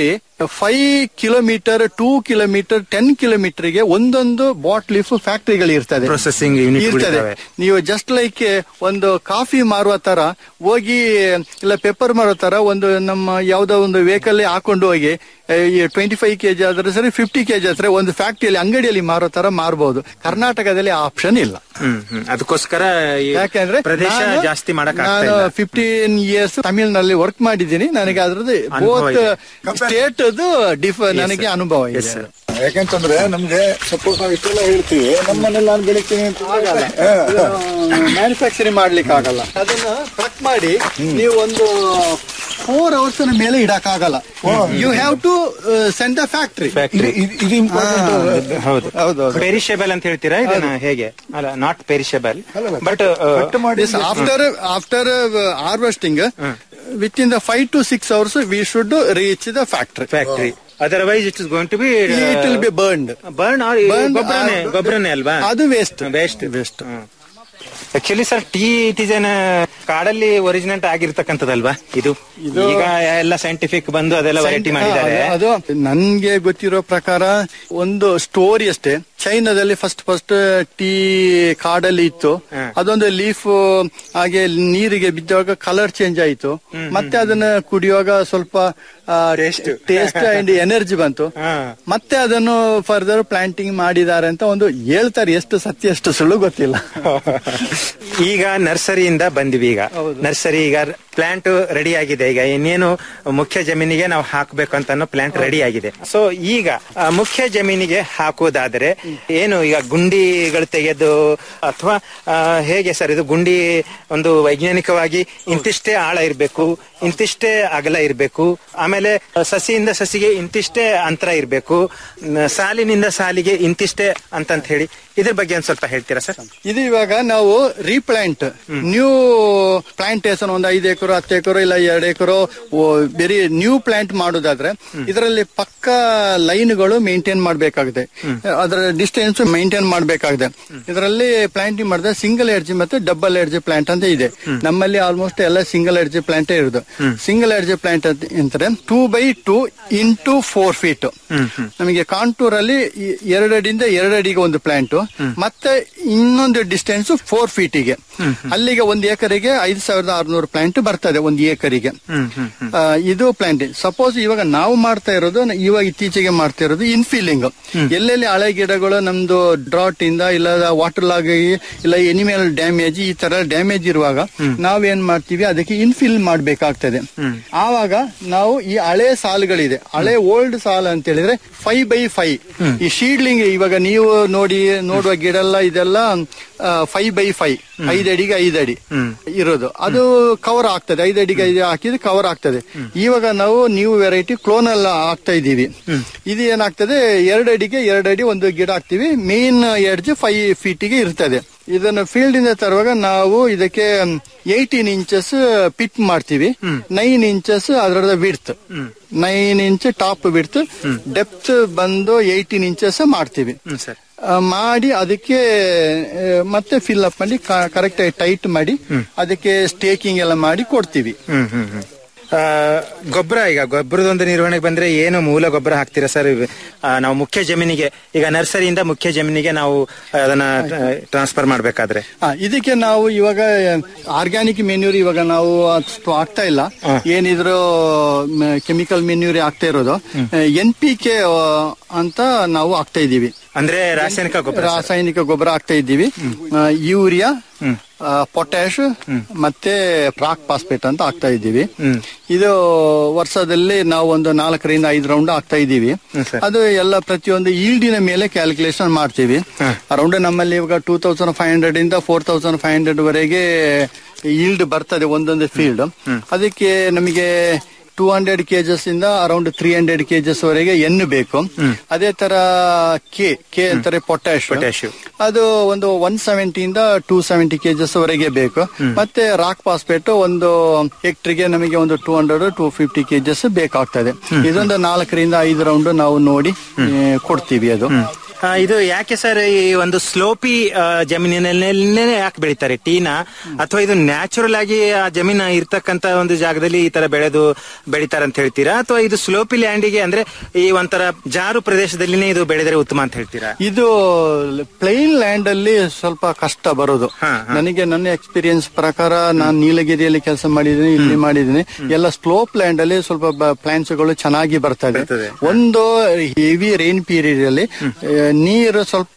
five kilometre two kilometre ten ಕಿಲೋಮೀಟರ್ಗೆ ಒಂದೊಂದು ಬಾಟ್ ಲೀಫ್ ಫ್ಯಾಕ್ಟರಿಗಳು ಇರ್ತದೆ Processing unit ಗಳು ಇರ್ತದೆ ಇರ್ತವೆ. ನೀವು ಜಸ್ಟ್ ಲೈಕ್ ಒಂದು ಕಾಫಿ ಮಾರುವ ತರ ಹೋಗಿ ಇಲ್ಲ ಪೆಪ್ಪರ್ ಮಾರೋ ತರ ಒಂದು ನಮ್ಮ ಯಾವ್ದೋ ಒಂದು ವೆಹಿಕಲ್ ಹಾಕೊಂಡು ಹೋಗಿ ಟ್ವೆಂಟಿ ಫೈವ್ ಕೆಜಿ ಆದ್ರೆ ಸರಿ ಫಿಫ್ಟಿ ಕೆಜಿ ಆದ್ರೆ ಒಂದು ಫ್ಯಾಕ್ಟರಿಯಲ್ಲಿ ಅಂಗಡಿಯಲ್ಲಿ ಮಾರೋ ತರ ಮಾರಬಹುದು ಕರ್ನಾಟಕದಲ್ಲಿ ಆಪ್ಷನ್ ಇಲ್ಲ ಹ್ಮ್ ಹ್ಮ್ ಅದಕ್ಕೋಸ್ಕರ ಈ ಯಾಕೆಂದ್ರೆ ಪ್ರದೇಶ ನಾನು- ಜಾಸ್ತಿ ಮಾಡಕ್ ಆಗ್ತಾ ನಾನು ಇಲ್ಲ ಫಿಫ್ಟೀನ್ ಇಯರ್ಸ್ ತಮಿಳ್ನಲ್ಲಿ ವರ್ಕ್ ಮಾಡಿದ್ದೀನಿ ನನಗೆ ಅದ್ರದ್ದು ಅನುಭವ ಬೋತ್ ಇದೆ. ಸ್ಟೇಟ್ ಡಿಫ್ ನನಗೆ ಅನುಭವ ಇದೆ ಯಾಕೆಂತಂದ್ರೆ ನಮ್ಗೆ ಸಪೋಸ್ ನಾವು ಇಷ್ಟೆಲ್ಲ ಹೇಳ್ತೀವಿ ನಮ್ಮನೆಲ್ಲ ನಾನು ಬೆಳಿತೀನಿ ಅಂತ ಆಗಲ್ಲ ಮ್ಯಾನುಫ್ಯಾಕ್ಚರಿಂಗ್ ಮಾಡ್ಲಿಕ್ಕೆ ಆಗಲ್ಲ ಅದನ್ನ ಟ್ರಕ್ ಮಾಡಿ ನೀವು ಒಂದು ಫೋರ್ ಅವರ್ಸ್ ಮೇಲೆ ಇಡಕ್ ಆಗಲ್ಲ you have to send the factory factory ಇದು ಹೌದು ಹೌದು ಪೆರಿಷೇಬಲ್ ಅಂತ ಹೇಳ್ತೀರಾ ಇದನ್ನ ಹೇಗೆ ಅಲ್ಲ not perishable but after after harvesting within the five to six hours we should reach the factory factory otherwise it is going to be it will be burned burn or ಗೊಬ್ಬರನೇ ಗೊಬ್ಬರನೇ ಅಲ್ವಾ ಅದು waste waste waste actually sir tea it is ಎನ್ ಕಾಡಲ್ಲಿ originate ಆಗಿರ್ತಕ್ಕಂಥದ್ದಲ್ವಾ ಇದು ಈಗ ಎಲ್ಲ ಸೈಂಟಿಫಿಕ್ ಬಂದು ಅದೆಲ್ಲ ವೆರೈಟಿ ಮಾಡಿದ್ದಾರೆ ಅದು ಅದು ನನ್ಗೆ ಗೊತ್ತಿರೋ ಪ್ರಕಾರ ಒಂದು ಸ್ಟೋರಿ ಅಷ್ಟೇ ಚೈನಾದಲ್ಲಿ ಫಸ್ಟ್ ಫಸ್ಟ್ ಟೀ ಕಾಡಲ್ಲಿ ಇತ್ತು ಅದೊಂದು ಲೀಫ್ ಹಾಗೆ ನೀರಿಗೆ ಬಿದ್ದಾಗ ಕಲರ್ ಚೇಂಜ್ ಆಯಿತು ಮತ್ತೆ ಅದನ್ನ ಕುಡಿಯುವಾಗ ಸ್ವಲ್ಪ ಟೇಸ್ಟ್ ಅಂಡ್ ಎನರ್ಜಿ ಬಂತು ಮತ್ತೆ ಅದನ್ನು ಫರ್ದರ್ ಪ್ಲಾಂಟಿಂಗ್ ಮಾಡಿದ್ದಾರೆ ಅಂತ ಒಂದು ಹೇಳ್ತಾರೆ ಎಷ್ಟು ಸತ್ಯ ಎಷ್ಟು ಸುಳ್ಳು ಗೊತ್ತಿಲ್ಲ ಈಗ ನರ್ಸರಿಯಿಂದ ಬಂದಿವಿ ಈಗ ನರ್ಸರಿ ಈಗ ಪ್ಲಾಂಟ್ ರೆಡಿ ಆಗಿದೆ ಈಗ ಇನ್ನೇನು ಮುಖ್ಯ ಜಮೀನಿಗೆ ನಾವು ಹಾಕಬೇಕು ಅಂತ ಅನ್ನೋ ಪ್ಲಾಂಟ್ ರೆಡಿ ಆಗಿದೆ ಸೊ ಈಗ ಆ, ಮುಖ್ಯ ಜಮೀನಿಗೆ ಹಾಕುವುದಾದ್ರೆ ಏನು ಈಗ ಗುಂಡಿಗಳು ತೆಗೆದು ಅಥವಾ ಹೇಗೆ ಸರ್ ಇದು ಗುಂಡಿ ಒಂದು ವೈಜ್ಞಾನಿಕವಾಗಿ ಇಂತಿಷ್ಟೇ ಆಳ ಇರಬೇಕು ಇಂತಿಷ್ಟೇ ಅಗಲ ಇರಬೇಕು ಆಮೇಲೆ ಸಸಿಯಿಂದ ಸಸಿಗೆ ಇಂತಿಷ್ಟೇ ಅಂತರ ಇರಬೇಕು ಸಾಲಿನಿಂದ ಸಾಲಿಗೆ ಇಂತಿಷ್ಟೇ ಅಂತಂತ ಹೇಳಿ ಇದ್ರ ಬಗ್ಗೆ ಒಂದ್ ಸ್ವಲ್ಪ ಹೇಳ್ತೀರಾ ಸರ್ ಇದು ಇವಾಗ ನಾವು ರೀಪ್ಲಾಂಟ್ ನ್ಯೂ ಪ್ಲಾಂಟೇಶನ್ ಒಂದು ಐದು ಎಕರೆ ಹತ್ತು ಎಕರೆ ಇಲ್ಲ ಎರಡು ಎಕರೆ ಬೇರೆ ನ್ಯೂ ಪ್ಲಾಂಟ್ ಮಾಡೋದಾದ್ರೆ ಇದರಲ್ಲಿ ಪಕ್ಕ ಲೈನ್ಗಳು ಮೇಂಟೈನ್ ಮಾಡಬೇಕಾಗಿದೆ ಅದರ ಡಿಸ್ಟೆನ್ಸ್ ಮೇಂಟೈನ್ ಮಾಡಬೇಕಾಗಿದೆ ಇದರಲ್ಲಿ ಪ್ಲಾಂಟಿಂಗ್ ಮಾಡಿದ್ರೆ ಸಿಂಗಲ್ ಎರ್ಜಿ ಮತ್ತೆ ಡಬಲ್ ಎರ್ಜಿ ಪ್ಲಾಂಟ್ ಅಂತ ಇದೆ ನಮ್ಮಲ್ಲಿ ಆಲ್ಮೋಸ್ಟ್ ಎಲ್ಲ ಸಿಂಗಲ್ ಎರ್ಜಿ ಪ್ಲಾಂಟೇ ಇರೋದು ಸಿಂಗಲ್ ಎರ್ಜಿ ಪ್ಲಾಂಟ್ ಅಂತಾರೆ two by two into four feet ನಮಗೆ ಕಾಂಟೂರ್ ಅಲ್ಲಿ ಈ- ಎರಡಡಿಯಿಂದ ಎರಡಡಿಗೆ ಒಂದು ಪ್ಲಾಂಟ್ ಮತ್ತೆ ಇನ್ನೊಂದು ಡಿಸ್ಟೆನ್ಸ್ ಫೋರ್ ಫೀಟಿಗೆ ಅಲ್ಲಿಗೆ ಒಂದು ಎಕರೆಗೆ ಐದು ಸಾವಿರದ ಆರ್ನೂರು ಪ್ಲಾಂಟ್ ಬರ್ತದೆ ಒಂದು ಎಕರೆಗೆ ಆ, ಇದು ಪ್ಲಾಂಟ್ ಸಪೋಸ್ ಇವಾಗ ನಾವು ಮಾಡ್ತಾ ಇರೋದು ನ- ಇವಾಗ ಇತ್ತೀಚೆಗೆ ಮಾಡ್ತಾ ಇರೋದು ಇನ್ಫಿಲ್ಲಿಂಗ್ ಎಲ್ಲೆಲ್ಲಿ ಹಳೆ ಗಿಡಗಳು ನಮ್ದು ಡ್ರಾಟ್ ಇಂದ ಇಲ್ಲ ವಾಟರ್ ಲಾಗ್ ಇಲ್ಲ ಎನಿಮಲ್ ಡ್ಯಾಮೇಜ್ ಈ ತರ ಡ್ಯಾಮೇಜ್ ಇರುವಾಗ ನಾವೇನ್ ಮಾಡ್ತೀವಿ ಅದಕ್ಕೆ ಇನ್ಫಿಲ್ ಮಾಡ್ಬೇಕಾಗ್ತದೆ ಆವಾಗ ನಾವು ಈ ಹಳೆ ಸಾಲುಗಳಿದೆ ಹಳೆ ಓಲ್ಡ್ ಸಾಲ್ ಅಂತ ಹೇಳಿದ್ರೆ ಫೈವ್ ಬೈ ಫೈವ್ ಈ ಶೀಡ್ಲಿಂಗ್ ಇವಾಗ ನೀವು ನೋಡಿ ನೋಡುವ ಗಿಡ ಎಲ್ಲ ಇದೆಲ್ಲ ಫೈವ್ ಬೈ ಫೈವ್ ಐದಡಿಗೆ ಐದಡಿ ಇರೋದು ಅದು ಕವರ್ ಆಗ್ತದೆ ಐದಡಿಗೆ ಐದು ಹಾಕಿದ್ರೆ ಕವರ್ ಆಗ್ತದೆ ಇವಾಗ ನಾವು ನ್ಯೂ ವೆರೈಟಿ ಕ್ಲೋನಲ್ ಹಾಕ್ತಾ ಇದ್ದೀವಿ ಇದು ಏನಾಗ್ತದೆ ಎರಡು ಅಡಿಗೆ ಎರಡು ಅಡಿ ಒಂದು ಗಿಡ ಹಾಕ್ತಿವಿ ಮೇನ್ ಎಡ್ಜ್ ಫೈವ್ ಫೀಟಿಗೆ ಇರ್ತದೆ ಇದನ್ನು ಫೀಲ್ಡ್ ಇಂದ ತರುವಾಗ ನಾವು ಇದಕ್ಕೆ ಏಯ್ಟೀನ್ ಇಂಚಸ್ ಪಿಟ್ ಮಾಡ್ತೀವಿ ನೈನ್ ಇಂಚಸ್ ಅದರದ width nine inch top width depth ಬಂದು ಏಯ್ಟೀನ್ ಇಂಚಸ್ ಮಾಡ್ತೀವಿ ಆ, ಮಾಡಿ ಅದಕ್ಕೆ ಆ, ಮತ್ತೆ ಫಿಲ್ ಅಪ್ ಮಾಡಿ ಕರೆಕ್ಟ್ ಆಗಿ ಟೈಟ್ ಮಾಡಿ ಅದಕ್ಕೆ ಸ್ಟೇಕಿಂಗ್ ಎಲ್ಲ ಮಾಡಿ ಕೊಡ್ತೀವಿ ಹ್ಮ್ ಹ್ಮ್ ಹ್ಮ್ ಆ, ಗೊಬ್ಬರ ಈಗ ಗೊಬ್ಬರದೊಂದು ನಿರ್ವಹಣೆಗೆ ಬಂದ್ರೆ ಏನು ಮೂಲ ಗೊಬ್ಬರ ಹಾಕ್ತೀರಾ ಸರ್ ನಾವು ಮುಖ್ಯ ಜಮೀನಿಗೆ ಈಗ ನರ್ಸರಿಯಿಂದ ಮುಖ್ಯ ಜಮೀನಿಗೆ ನಾವು ಅದನ್ನ ಟ್ರಾನ್ಸ್ಫರ್ ಮಾಡ್ಬೇಕಾದ್ರೆ ಆ, ಇದಕ್ಕೆ ನಾವು ಇವಾಗ ಆರ್ಗ್ಯಾನಿಕ್ ಮೆನ್ಯೂರ್ ಇವಾಗ ನಾವು ಅಷ್ಟು ಆಗ್ತಾ ಇಲ್ಲ ಏನಿದ್ರು ಕೆಮಿಕಲ್ ಮೆನ್ಯೂರ್ ಆಗ್ತಾ ಇರೋದು ಎನ್ ಪಿ ಕೆ ಅಂತ ನಾವು ಆಗ್ತಾ ಇದ್ದೀವಿ ಅಂದ್ರೆ ರಾಸಾಯನಿಕ ಗೊಬ್ಬರ ಸರ್. ರಾಸಾಯನಿಕ ಗೊಬ್ಬರ ಆಗ್ತಾ ಇದ್ದೀವಿ ಆ, ಯೂರಿಯಾ ಪೊಟ್ಯಾಶ್ ಮತ್ತೆ ಪ್ರಾಕ್ ಪಾಸ್ಪೇಟ್ ಅಂತ ಆಗ್ತಾ ಇದ್ದೀವಿ ಇದು ವರ್ಷದಲ್ಲಿ ನಾವು ಒಂದು ನಾಲ್ಕರಿಂದ ಐದು ರೌಂಡ್ ಆಗ್ತಾ ಇದ್ದೀವಿ ಅದು ಎಲ್ಲ ಪ್ರತಿಯೊಂದು ಈಲ್ಡಿನ ಮೇಲೆ ಕ್ಯಾಲ್ಕುಲೇಷನ್ ಮಾಡ್ತೀವಿ ಅರೌಂಡ್ ನಮ್ಮಲ್ಲಿ ಇವಾಗ ಟೂ ತೌಸಂಡ್ ಫೈವ್ ಹಂಡ್ರೆಡ್ ಇಂದ ಫೋರ್ ತೌಸಂಡ್ ಫೈವ್ ಹಂಡ್ರೆಡ್ ವರೆಗೆ ಈಲ್ಡ್ ಬರ್ತದೆ ಒಂದೊಂದು ಫೀಲ್ಡ್ ಅದಕ್ಕೆ ನಮಗೆ ಟೂ ಹಂಡ್ರೆಡ್ ಕೆಜಸ್ ಇಂದ ಅರೌಂಡ್ ತ್ರೀ ಹಂಡ್ರೆಡ್ ಕೆಜಸ್ ವರೆಗೆ ಎಣ್ಣು ಬೇಕು ಅದೇ ತರ ಕೆ ಕೆ ಅಂತಾರೆ ಪೊಟ್ಯಾಶ್ Potassium. ಅದು ಒಂದು ಒನ್ ಸೆವೆಂಟಿಯಿಂದ ಟೂ ಸೆವೆಂಟಿ ಕೆಜಸ್ ವರೆಗೆ ಬೇಕು ಮತ್ತೆ ರಾಕ್ ಪಾಸ್ಪೇಟ್ ಒಂದು ಹೆಕ್ಟ್ರಿಗೆ ನಮಗೆ ಒಂದು two hundred two fifty KGs ಬೇಕಾಗ್ತದೆ ಇದೊಂದು ನಾಲ್ಕರಿಂದ ಐದು ರೌಂಡ್ ನಾವು ನೋಡಿ ಆ, ಕೊಡ್ತೀವಿ ಅದು ಆ, ಇದು ಯಾಕೆ ಸರ್ ಈ ಒಂದು ಸ್ಲೋಪಿ ಆ, ಜಮೀನಿನಲ್ಲೇ ಯಾಕೆ ಬೆಳಿತಾರೆ ಟೀನ ಅಥವಾ ಇದು ನ್ಯಾಚುರಲ್ ಆಗಿ ಆ ಜಮೀನು ಇರ್ತಕ್ಕಂತ ಒಂದು ಜಾಗದಲ್ಲಿ ಈ ತರ ಬೆಳೆದು ಬೆಳಿತಾರೆ ಅಂತ ಹೇಳ್ತೀರಾ ಅಥವಾ ಇದು ಸ್ಲೋಪಿ ಲ್ಯಾಂಡಿಗೆ ಅಂದ್ರೆ ಈ ಒಂಥರ ಜಾರು ಪ್ರದೇಶದಲ್ಲಿನೇ ಇದು ಬೆಳೆದರೆ ಉತ್ತಮ ಅಂತ ಹೇಳ್ತೀರಾ ಇದು ಪ್ಲೈನ್ ಲ್ಯಾಂಡ್ ಅಲ್ಲಿ ಸ್ವಲ್ಪ ಕಷ್ಟ ಬರೋದು ನನಗೆ ನನ್ನ ಎಕ್ಸ್ಪೀರಿಯನ್ಸ್ ಪ್ರಕಾರ ನಾನು ನೀಲಗಿರಿಯಲ್ಲಿ ಕೆಲಸ ಮಾಡಿದ್ದೀನಿ ಇಲ್ಲಿ ಮಾಡಿದ್ದೀನಿ ಎಲ್ಲ ಸ್ಲೋಪ್ ಲ್ಯಾಂಡ್ ಅಲ್ಲಿ ಸ್ವಲ್ಪ ಪ್ಲಾಂಟ್ಸ್ ಗಳು ಚೆನ್ನಾಗಿ ಬರ್ತದೆ ಒಂದು ಹೆವಿ ರೈನ್ ಪೀರಿಯಡ್ ಅಲ್ಲಿ ಆ, ನೀರು ಸ್ವಲ್ಪ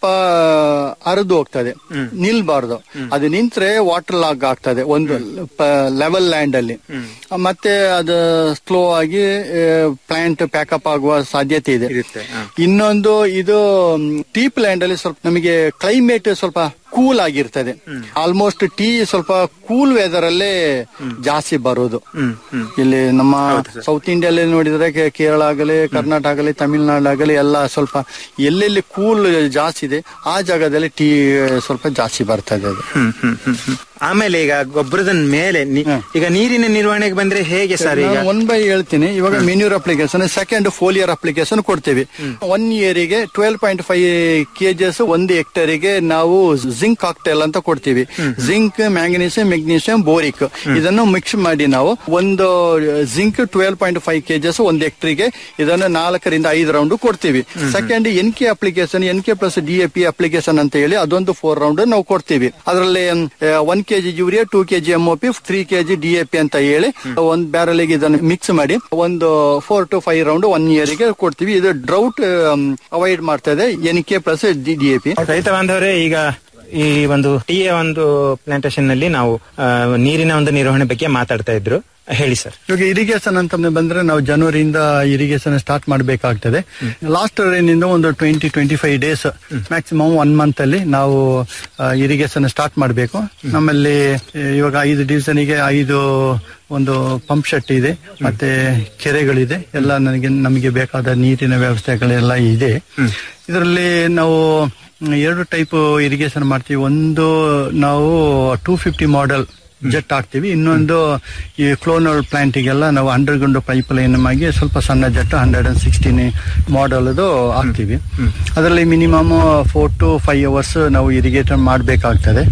ಹರಿದು ಹೋಗ್ತದೆ ನಿಲ್ಬಾರ್ದು ಅದು ನಿಂತ್ರೆ ವಾಟರ್ ಲಾಗ್ ಆಗ್ತದೆ ಒಂದು ಲೆವೆಲ್ ಲ್ಯಾಂಡ್ ಅಲ್ಲಿ ಮತ್ತೆ ಅದು ಸ್ಲೋ ಆಗಿ ಪ್ಲಾಂಟ್ ಪ್ಯಾಕಪ್ ಆಗುವ ಸಾಧ್ಯತೆ ಇದೆ ಇನ್ನೊಂದು ಇದು ಟೀಪ್ ಲ್ಯಾಂಡ್ ಅಲ್ಲಿ ಸ್ವಲ್ಪ ನಮಗೆ ಕ್ಲೈಮೇಟ್ ಸ್ವಲ್ಪ ಕೂಲ್ ಆಗಿರ್ತದೆ ಆಲ್ಮೋಸ್ಟ್ ಟೀ ಸ್ವಲ್ಪ ಕೂಲ್ ವೆದರ್ ಅಲ್ಲೇ ಜಾಸ್ತಿ ಬರೋದು ಇಲ್ಲಿ ನಮ್ಮ ಸೌತ್ ಇಂಡಿಯಲ್ಲಿ ನೋಡಿದ್ರೆ ಕೆ- ಕೇರಳ ಆಗಲಿ ಕರ್ನಾಟಕ ಆಗಲಿ ತಮಿಳುನಾಡು ಆಗಲಿ ಎಲ್ಲ ಸ್ವಲ್ಪ ಎಲ್ಲೆಲ್ಲಿ ಕೂಲ್ ಜಾಸ್ತಿ ಇದೆ ಆ ಜಾಗದಲ್ಲಿ ಟೀ ಸ್ವಲ್ಪ ಜಾಸ್ತಿ ಬರ್ತದೆ ಅದು ಹ್ಮ್, ಹ್ಮ್, ಹ್ಮ್, ಹ್ಮ್. ಆಮೇಲೆ ಈಗ ಗೊಬ್ಬರದ ಮೇಲೆ ನಿ- ಈಗ ನೀರಿನ ನಿರ್ವಹಣೆಗೆ ಬಂದ್ರೆ ಹೇಗೆ ಸರ್ ಈಗ ಒನ್ ಬೈ ಹೇಳ್ತೀನಿ ಇವಾಗ manure application second foliar application ಕೊಡ್ತೀವಿ ಒನ್ ಇಯರಿಗೆ ಟ್ವೆಲ್ ಪಾಯಿಂಟ್ ಫೈವ್ ಕೆಜಿಎಸ್ ಒಂದು ಹೆಕ್ಟೇರಿಗೆ ನಾವು ಜಿಂಕ್ ಕಾಕ್ಟೇಲ್ ಅಂತ ಕೊಡ್ತೀವಿ ಜಿಂಕ್ ಮ್ಯಾಂಗನೀಸಿಯಂ ಮೆಗ್ನೀಷಿಯಂ ಬೋರಿಕ್ ಇದನ್ನು ಮಿಕ್ಸ್ ಮಾಡಿ ನಾವು ಒಂದು zinc twelve point five kgs ಒಂದು ಹೆಕ್ಟರಿಗೆ ಇದನ್ನು ನಾಲ್ಕರಿಂದ ಐದು ರೌಂಡ್ ಕೊಡ್ತೀವಿ second N K application N K plus D A P application ಅಂತ ಹೇಳಿ ಅದೊಂದು ಫೋರ್ ರೌಂಡ್ ನಾವು ಕೊಡ್ತೀವಿ ಅದರಲ್ಲಿ one kg urea two kg M O P three kg D A P ಅಂತ ಹೇಳಿ ಒಂದ್ ಬ್ಯಾರಲ್ ಗೆ ಇದನ್ನು ಮಿಕ್ಸ್ ಮಾಡಿ ಒಂದು four to five round one year ಗೆ ಕೊಡ್ತೀವಿ ಇದು ಡ್ರೌಟ್ ಅವಾಯ್ಡ್ ಮಾಡ್ತದೆ N K plus D A P ರೈತ ಬಾಂಧವರೇ ಈಗ ಈ ಒಂದು ಟೀಯ ಒಂದು ಪ್ಲಾಂಟೇಶನ್ ನಲ್ಲಿ ನಾವು ಆ, ನೀರಿನ ಒಂದು ನಿರ್ವಹಣೆ ಬಗ್ಗೆ ಮಾತಾಡ್ತಾ ಇದ್ರು ಹೇಳಿ ಸರ್ ಇವಾಗ ಇರಿಗೇಷನ್ ಅಂತ ಬಂದ್ರೆ ನಾವು ಜನವರಿಯಿಂದ ಇರಿಗೇಷನ್ ಸ್ಟಾರ್ಟ್ ಮಾಡಬೇಕಾಗ್ತದೆ ಲಾಸ್ಟ್ ಇಂದ ಒಂದು twenty twenty five days maximum one month ಅಲ್ಲಿ ನಾವು ಇರಿಗೇಷನ್ ಸ್ಟಾರ್ಟ್ ಮಾಡಬೇಕು ನಮ್ಮಲ್ಲಿ ಆ, ಇವಾಗ ಐದು division ಗೆ ಐದು ಒಂದು ಪಂಪ್ ಸೆಟ್ ಇದೆ ಮತ್ತೆ ಕೆರೆಗಳಿದೆ ಎಲ್ಲ ನನಗೆ ನಮಗೆ ಬೇಕಾದ ನೀರಿನ ವ್ಯವಸ್ಥೆಗಳೆಲ್ಲ ಇದೆ ಇದರಲ್ಲಿ ನಾವು ಎರಡು ಟೈಪ್ ಇರಿಗೇಷನ್ ಮಾಡ್ತೀವಿ ಒಂದು ನಾವು ಟೂ ಫಿಫ್ಟಿ ಮಾಡೆಲ್ ಜೆಟ್ ಹಾಕ್ತಿವಿ ಇನ್ನೊಂದು ಈ ಕ್ಲೋನಲ್ ಪ್ಲಾಂಟಿಗೆಲ್ಲ ನಾವು ಅಂಡರ್ಗ್ರೌಂಡ್ ಪೈಪ್ ಲೈನ್ ಆಗಿ ಸ್ವಲ್ಪ ಸಣ್ಣ ಜೆಟ್ ಹಂಡ್ರೆಡ್ ಅಂಡ್ ಸಿಕ್ಸ್ಟೀನ್ ಮಾಡಲ್ದು ಹಾಕ್ತಿವಿ ಅದರಲ್ಲಿ minimum four to five hours ನಾವು ಇರಿಗೇಷನ್ ಮಾಡಬೇಕಾಗ್ತದೆ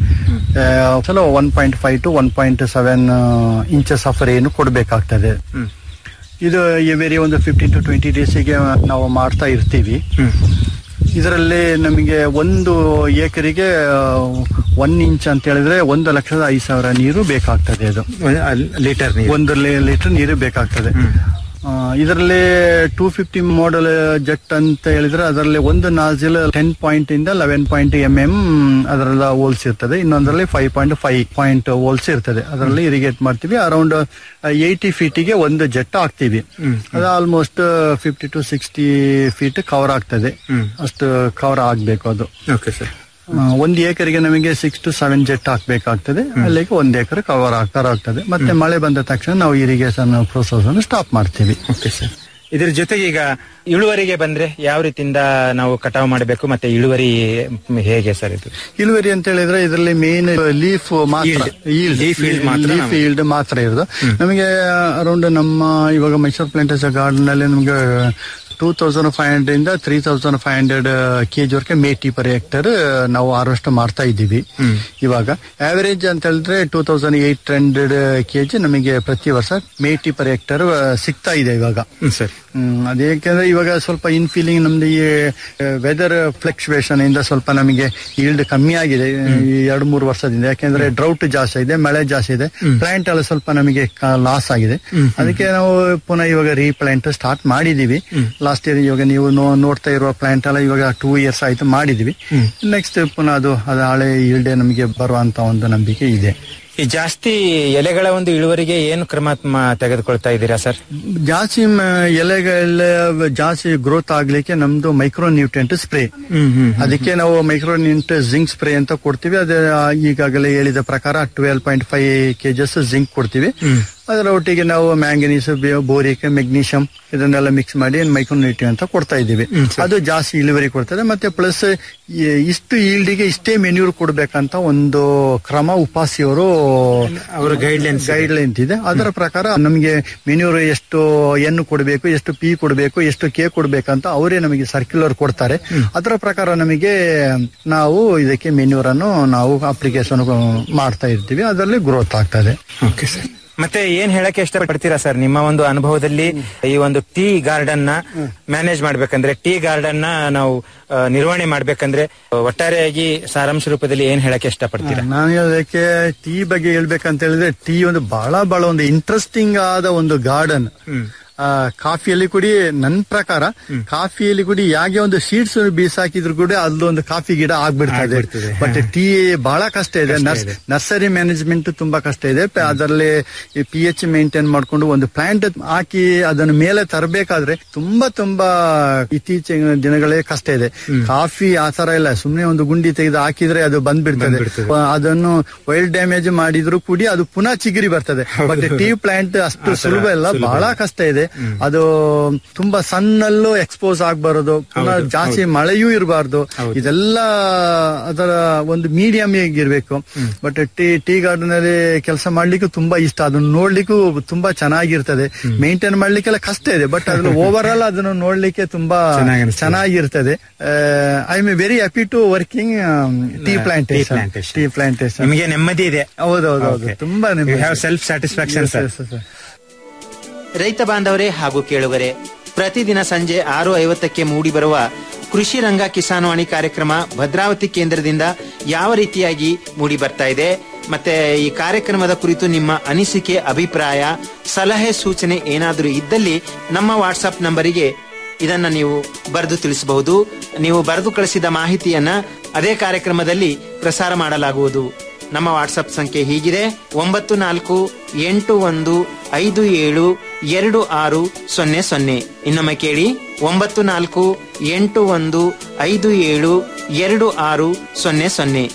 ಚಲೋ one point five to one point seven inches of rain ಕೊಡಬೇಕಾಗ್ತದೆ ಇದು ಎವರಿ ಒಂದು ಫಿಫ್ಟೀನ್ ಟು ಟ್ವೆಂಟಿ ಡೇಸಿಗೆ ನಾವು ಮಾಡ್ತಾ ಇರ್ತೀವಿ ಇದರಲ್ಲಿ ನಮಗೆ ಒಂದು ಏಕರಿಗೆ ಒನ್ ಇಂಚ್ ಅಂತ ಹೇಳಿದ್ರೆ ಒಂದು ಲಕ್ಷದ ಐದು ಸಾವಿರ ನೀರು ಬೇಕಾಗ್ತದೆ ಅದು ಲೀಟರ್ ಒಂದು ಲೀಟರ್ ನೀರು ಬೇಕಾಗ್ತದೆ ಆ, ಇದರಲ್ಲಿ ಟೂ ಫಿಫ್ಟಿ ಮಾಡೆಲ್ ಜೆಟ್ ಅಂತ ಹೇಳಿದ್ರೆ ಅದರಲ್ಲಿ ಒಂದು ನಾಜಿಲ್ ಟೆನ್ ಪಾಯಿಂಟ್ ಇಂದ ಲೆವೆನ್ ಪಾಯಿಂಟ್ ಎಂ ಎಂ ಅದರೆಲ್ಲ ಹೋಲ್ಸ್ ಇರ್ತದೆ ಇನ್ನೊಂದರಲ್ಲಿ five point five point holes ಇರ್ತದೆ ಅದರಲ್ಲಿ ಇರಿಗೇಟ್ ಮಾಡ್ತೀವಿ ಅರೌಂಡ್ ಏಯ್ಟಿ ಫೀಟಿಗೆ ಒಂದು ಜೆಟ್ ಹಾಕ್ತಿವಿ ಅದು almost fifty to sixty feet cover ಆಗ್ತದೆ ಅಷ್ಟು ಕವರ್ ಆಗ್ಬೇಕು ಅದು ಓಕೆ ಸರ್ ಆ, ಒಂದು ಏಕರಿಗೆ ನಮಗೆ ಸಿಕ್ಸ್ ಟು ಸೆವೆನ್ ಜೆಟ್ ಹಾಕ್ಬೇಕಾಗ್ತದೆ ಅಲ್ಲಿಗೆ ಒಂದು ಎಕರೆ ಕವರ್ ಕವರ್ ಆಗ್ತದೆ ಮತ್ತೆ ಮಳೆ ಬಂದ ತಕ್ಷಣ ನಾವು ಇರಿಗೇಷನ್ ಪ್ರೋಸೆಸ್ ಅನ್ನು ಸ್ಟಾಪ್ ಮಾಡ್ತೀವಿ ಓಕೆ ಸರ್ ಇದ್ರ ಜೊತೆಗೆ ಈಗ ಇಳುವರಿಗೆ ಬಂದ್ರೆ ಯಾವ ರೀತಿಯಿಂದ ನಾವು ಕಟಾವು ಮಾಡಬೇಕು ಮತ್ತೆ ಇಳುವರಿ ಹೇಗೆ ಸರ್ ಇದು ಇಳುವರಿ ಅಂತ ಹೇಳಿದ್ರೆ ಇದರಲ್ಲಿ ಮೇನ್ ಲೀಫ್ ಮಾತ್ರ Yield. Leaf yield ಮಾತ್ರ ಲೀಫ್ ನಮಗೆ. ಈಲ್ಡ್ ಮಾತ್ರ ಇರೋದು ನಮಗೆ ಅರೌಂಡ್ ನಮ್ಮ ಇವಾಗ ಮೈಸೂರು ಪ್ಲಾಂಟೇಸ್ ಗಾರ್ಡನ್ ಅಲ್ಲಿ ನಮಗೆ ಟೂ ತೌಸಂಡ್ ಫೈವ್ ಹಂಡ್ರೆಡ್ ಇಂದ three thousand five hundred kg ವರೆಗೆ ಮೇಟಿ ಪರ್ ಹೆಕ್ಟರ್ ನಾವು ಹಾರ್ವೆಸ್ಟ್ ಮಾಡ್ತಾ ಇದ್ದೀವಿ ಇವಾಗ ಆವರೇಜ್ ಅಂತ ಹೇಳಿದ್ರೆ two thousand eight hundred kg ನಮಗೆ ಪ್ರತಿ ವರ್ಷ ಮೇಟಿ ಪರ್ ಹೆಕ್ಟರ್ ಸಿಗ್ತಾ ಇದೆ ಇವಾಗ ಸರ್ ಹ್ಮ್ ಅದೇಕೆಂದ್ರೆ ಇವಾಗ ಸ್ವಲ್ಪ ಇನ್ ಫೀಲಿಂಗ್ ನಮ್ದು ಈ ವೆದರ್ ಫ್ಲಕ್ಚುಯೇಷನ್ ಇಂದ ಸ್ವಲ್ಪ ನಮಗೆ ಈಲ್ಡ್ ಕಮ್ಮಿ ಆಗಿದೆ ಈ ಎರಡು ಮೂರು ವರ್ಷದಿಂದ ಯಾಕೆಂದ್ರೆ ಡ್ರೌಟ್ ಜಾಸ್ತಿ ಇದೆ ಮಳೆ ಜಾಸ್ತಿ ಇದೆ ಪ್ಲಾಂಟ್ ಎಲ್ಲ ಸ್ವಲ್ಪ ನಮಗೆ ಲಾಸ್ ಆಗಿದೆ ಅದಕ್ಕೆ ನಾವು ಪುನಃ ಇವಾಗ ರೀಪ್ಲಾಂಟ್ ಸ್ಟಾರ್ಟ್ ಮಾಡಿದೀವಿ ಲಾಸ್ಟ್ ಇಯರ್ ಇವಾಗ ನೀವು ನೋ- ನೋಡ್ತಾ ಇರುವ ಪ್ಲಾಂಟ್ ಎಲ್ಲ ಇವಾಗ ಟೂ ಇಯರ್ಸ್ ಆಯ್ತು ಮಾಡಿದೀವಿ ನೆಕ್ಸ್ಟ್ ಪುನಃ ಅದು ಅದು ಹಳೆ ಈಲ್ಡೆ ನಮಗೆ ಬರುವಂತ ಒಂದು ನಂಬಿಕೆ ಇದೆ ಈ ಜಾಸ್ತಿ ಎಲೆಗಳ ಒಂದು ಇಳುವರಿಗೆ ಏನು ಕ್ರಮ ಮ- ತೆಗೆದುಕೊಳ್ತಾ ಇದ್ದೀರಾ ಸರ್ ಜಾಸ್ತಿ ಮ- ಎಲೆಗಳ ಜಾಸ್ತಿ ಗ್ರೋತ್ ಆಗ್ಲಿಕ್ಕೆ ನಮ್ದು ಮೈಕ್ರೋ ನ್ಯೂಟ್ರಿಯೆಂಟ್ ಸ್ಪ್ರೇ ಅದಕ್ಕೆ ನಾವು ಮೈಕ್ರೋ ನ್ಯೂಟ್ರಿಯೆಂಟ್ ಜಿಂಕ್ ಸ್ಪ್ರೇ ಅಂತ ಕೊಡ್ತೀವಿ ಅದೇ ಆ, ಈಗಾಗಲೇ ಹೇಳಿದ ಪ್ರಕಾರ twelve point five kgs zinc ಕೊಡ್ತೀವಿ ಅದರ ಒಟ್ಟಿಗೆ ನಾವು ಮ್ಯಾಂಗನೀಸ್ ಬೋರಿಕ್ ಮೆಗ್ನೀಷಿಯಂ ಇದನ್ನೆಲ್ಲ ಮಿಕ್ಸ್ ಮಾಡಿ ಮೈಕ್ರೋನ್ಯೂಟ್ರಿ ಅಂತ ಕೊಡ್ತಾ ಇದ್ದೀವಿ ಅದು ಜಾಸ್ತಿ ಇಳುವರಿ ಕೊಡ್ತದೆ ಮತ್ತೆ ಪ್ಲಸ್ ಇಷ್ಟು ಈಲ್ಡಿಗೆ ಇಷ್ಟೇ ಮೆನ್ಯೂರ್ ಕೊಡ್ಬೇಕಂತ ಒಂದು ಕ್ರಮ ಉಪಾಸಿಯವರು ಅವರ ಗೈಡ್ಲೈನ್ಸ್ ಗೈಡ್ಲೈನ್ಸ್ ಇದೆ ಅದರ ಪ್ರಕಾರ ನಮಗೆ ಮೆನ್ಯೂರ್ ಎಷ್ಟು ಎನ್ ಕೊಡಬೇಕು ಎಷ್ಟು ಪಿ ಕೊಡಬೇಕು ಎಷ್ಟು ಕೆ ಕೊಡಬೇಕಂತ ಅವರೇ ನಮಗೆ ಸರ್ಕ್ಯುಲರ್ ಕೊಡ್ತಾರೆ ಅದರ ಪ್ರಕಾರ ನಮಗೆ ನಾವು ಇದಕ್ಕೆ ಮೆನ್ಯೂರ್ ಅನ್ನು ನಾವು ಅಪ್ಲಿಕೇಶನ್ ಮಾಡ್ತಾ ಇರ್ತೀವಿ ಅದರಲ್ಲಿ ಗ್ರೋತ್ ಆಗ್ತದೆ ಓಕೆ ಸರ್ ಮತ್ತೆ ಏನ್ ಹೇಳಕ್ಕೆ ಇಷ್ಟಪಡ್ತೀರಾ ಸರ್ ನಿಮ್ಮ ಒಂದು ಅನುಭವದಲ್ಲಿ ಈ ಒಂದು ಟೀ ಗಾರ್ಡನ್ ನ ಮ್ಯಾನೇಜ್ ಮಾಡ್ಬೇಕಂದ್ರೆ ಟೀ ಗಾರ್ಡನ್ ನ ನಾವು ಆ, ನಿರ್ವಹಣೆ ಮಾಡ್ಬೇಕಂದ್ರೆ ಒಟ್ಟಾರೆಯಾಗಿ ಸಾರಾಂಶ ರೂಪದಲ್ಲಿ ಏನ್ ಹೇಳಕ್ಕೆ ಇಷ್ಟಪಡ್ತೀರಾ ನಾನು ಅದಕ್ಕೆ ಟೀ ಬಗ್ಗೆ ಹೇಳ್ಬೇಕಂತ ಹೇಳಿದ್ರೆ ಟೀ ಒಂದು ಬಹಳ ಬಹಳ ಒಂದು ಇಂಟ್ರೆಸ್ಟಿಂಗ್ ಆದ ಒಂದು ಗಾರ್ಡನ್ ಕಾಫಿಯಲ್ಲಿ ಕೂಡಿ ನನ್ನ ಪ್ರಕಾರ ಕಾಫಿಯಲ್ಲಿ ಕೂಡಿ ಯಾಕೆ ಒಂದು ಸೀಡ್ಸ್ ಬೀಸಾಕಿದ್ರು ಕೂಡ ಅಲ್ಲೊಂದು ಕಾಫಿ ಗಿಡ ಆಗ್ಬಿಡ್ತದೆ ಬಟ್ ಟೀ ಬಹಳ ಕಷ್ಟ ಇದೆ ನರ್ಸರಿ ಮ್ಯಾನೇಜ್ಮೆಂಟ್ ತುಂಬಾ ಕಷ್ಟ ಇದೆ ಪ- ಅದರಲ್ಲಿ ಪಿ ಎಚ್ ಮೇಂಟೈನ್ ಮಾಡ್ಕೊಂಡು ಒಂದು ಪ್ಲಾಂಟ್ ಹಾಕಿ ಅದನ್ನು ಮೇಲೆ ತರಬೇಕಾದ್ರೆ ತುಂಬಾ ತುಂಬಾ ಇತ್ತೀಚಿನ ದಿನಗಳೇ ಕಷ್ಟ ಇದೆ ಕಾಫಿ ಆ ತರ ಇಲ್ಲ ಸುಮ್ನೆ ಒಂದು ಗುಂಡಿ ತೆಗೆದು ಹಾಕಿದ್ರೆ ಅದು ಬಂದ್ಬಿಡ್ತದೆ ಆ, ಅದನ್ನು ವೈಲ್ಡ್ ಡ್ಯಾಮೇಜ್ ಮಾಡಿದ್ರು ಕೂಡ ಅದು ಪುನಃ ಚಿಗುರಿ ಬರ್ತದೆ ಬಟ್ ಟೀ ಪ್ಲಾಂಟ್ ಅಷ್ಟು ಸುಲಭ ಇಲ್ಲ ಬಹಳ ಕಷ್ಟ ಇದೆ ಅದು ತುಂಬಾ ಸಣ್ಣಲ್ಲೂ ಎಕ್ಸ್ಪೋಸ್ ಆಗ್ಬಾರದು ಪುನಃ ಜಾಸ್ತಿ ಮಳೆಯೂ ಇರಬಾರ್ದು ಇದೆಲ್ಲ ಅದರ ಒಂದು ಮೀಡಿಯಂ ಇರ್ಬೇಕು ಬಟ್ ಟೀ ಟೀ ಗಾರ್ಡನ್ ಅಲ್ಲಿ ಕೆಲಸ ಮಾಡ್ಲಿಕ್ಕೂ ತುಂಬಾ ಇಷ್ಟ ಅದನ್ನ ನೋಡ್ಲಿಕ್ಕೂ ತುಂಬಾ ಚೆನ್ನಾಗಿರ್ತದೆ ಮೇಂಟೈನ್ ಮಾಡ್ಲಿಕ್ಕೆಲ್ಲ ಕಷ್ಟ ಇದೆ ಬಟ್ ಅದ್ರಲ್ಲಿ ಓವರ್ ಆಲ್ ಅದನ್ನು ನೋಡ್ಲಿಕ್ಕೆ ತುಂಬಾ ಚೆನ್ನಾಗಿರ್ತದೆ I am very happy to working tea plantation plantation. Tea plantation ನಿಮಗೆ ನೆಮ್ಮದಿ ಇದೆ ಹೌದೌದು ತುಂಬಾ ಸೆಲ್ಫ್ ಸ್ಯಾಟಿಸ್ಫ್ಯಾಕ್ಷನ್ ಸರ್ ರೈತ ಬಾಂಧವರೇ ಹಾಗೂ ಕೇಳುಗರೆ ಪ್ರತಿದಿನ ಸಂಜೆ ಆರು ಐವತ್ತಕ್ಕೆ ಮೂಡಿಬರುವ ಕೃಷಿ ರಂಗ ಕಿಸಾನ್ವಾಣಿ ಕಾರ್ಯಕ್ರಮ ಭದ್ರಾವತಿ ಕೇಂದ್ರದಿಂದ ಯಾವ ರೀತಿಯಾಗಿ ಮೂಡಿ ಬರ್ತಾ ಇದೆ ಮತ್ತೆ ಈ ಕಾರ್ಯಕ್ರಮದ ಕುರಿತು ನಿಮ್ಮ ಅನಿಸಿಕೆ ಅಭಿಪ್ರಾಯ ಸಲಹೆ ಸೂಚನೆ ಏನಾದರೂ ಇದ್ದಲ್ಲಿ ನಮ್ಮ ವಾಟ್ಸ್ಆಪ್ ನಂಬರಿಗೆ ಇದನ್ನ ನೀವು ಬರೆದು ತಿಳಿಸಬಹುದು ನೀವು ಬರೆದು ಕಳಿಸಿದ ಮಾಹಿತಿಯನ್ನ ಅದೇ ಕಾರ್ಯಕ್ರಮದಲ್ಲಿ ಪ್ರಸಾರ ಮಾಡಲಾಗುವುದು ನಮ್ಮ ವಾಟ್ಸಪ್ ಸಂಖ್ಯೆ ಹೀಗಿದೆ ಒಂಬತ್ತು ನಾಲ್ಕು ಎಂಟು ಒಂದು ಐದು ಏಳು ಎರಡು ಆರು ಸೊನ್ನೆ ಸೊನ್ನೆ ಇನ್ನೊಮ್ಮೆ ಕೇಳಿ ಒಂಬತ್ತು ನಾಲ್ಕು ಎಂಟು ಒಂದು ಐದು ಏಳು ಎರಡು ಆರು ಸೊನ್ನೆ ಸೊನ್ನೆ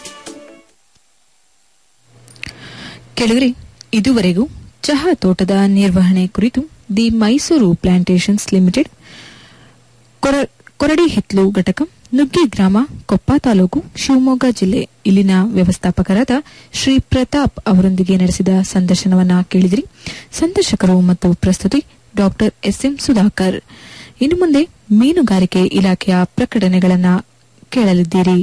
ಕೆಳಗರೆ ಇದುವರೆಗೂ ಚಹಾ ತೋಟದ ನಿರ್ವಹಣೆ ಕುರಿತು ದಿ ಮೈಸೂರು ಪ್ಲಾಂಟೇಶನ್ಸ್ ಲಿಮಿಟೆಡ್ ಕೊರ- ಕೊರಡಿ ಹಿತ್ಲು ಘಟಕ ನುಗ್ಗಿ ಗ್ರಾಮ ಕೊಪ್ಪ ತಾಲೂಕು ಶಿವಮೊಗ್ಗ ಜಿಲ್ಲೆ ಇಲ್ಲಿನ ವ್ಯವಸ್ಥಾಪಕರಾದ ಶ್ರೀ ಪ್ರತಾಪ್ ಅವರೊಂದಿಗೆ ನಡೆಸಿದ ಸಂದರ್ಶನವನ್ನ ಕೇಳಿದಿರಿ ಸಂದರ್ಶಕರು ಮತ್ತು ಪ್ರಸ್ತುತಿ ಡಾಕ್ಟರ್ ಎಸ್ಎಂ ಸುಧಾಕರ್ ಇನ್ನು ಮುಂದೆ ಮೀನುಗಾರಿಕೆ ಇಲಾಖೆಯ ಪ್ರಕಟಣೆಗಳನ್ನ ಕೇಳಲಿದ್ದೀರಿ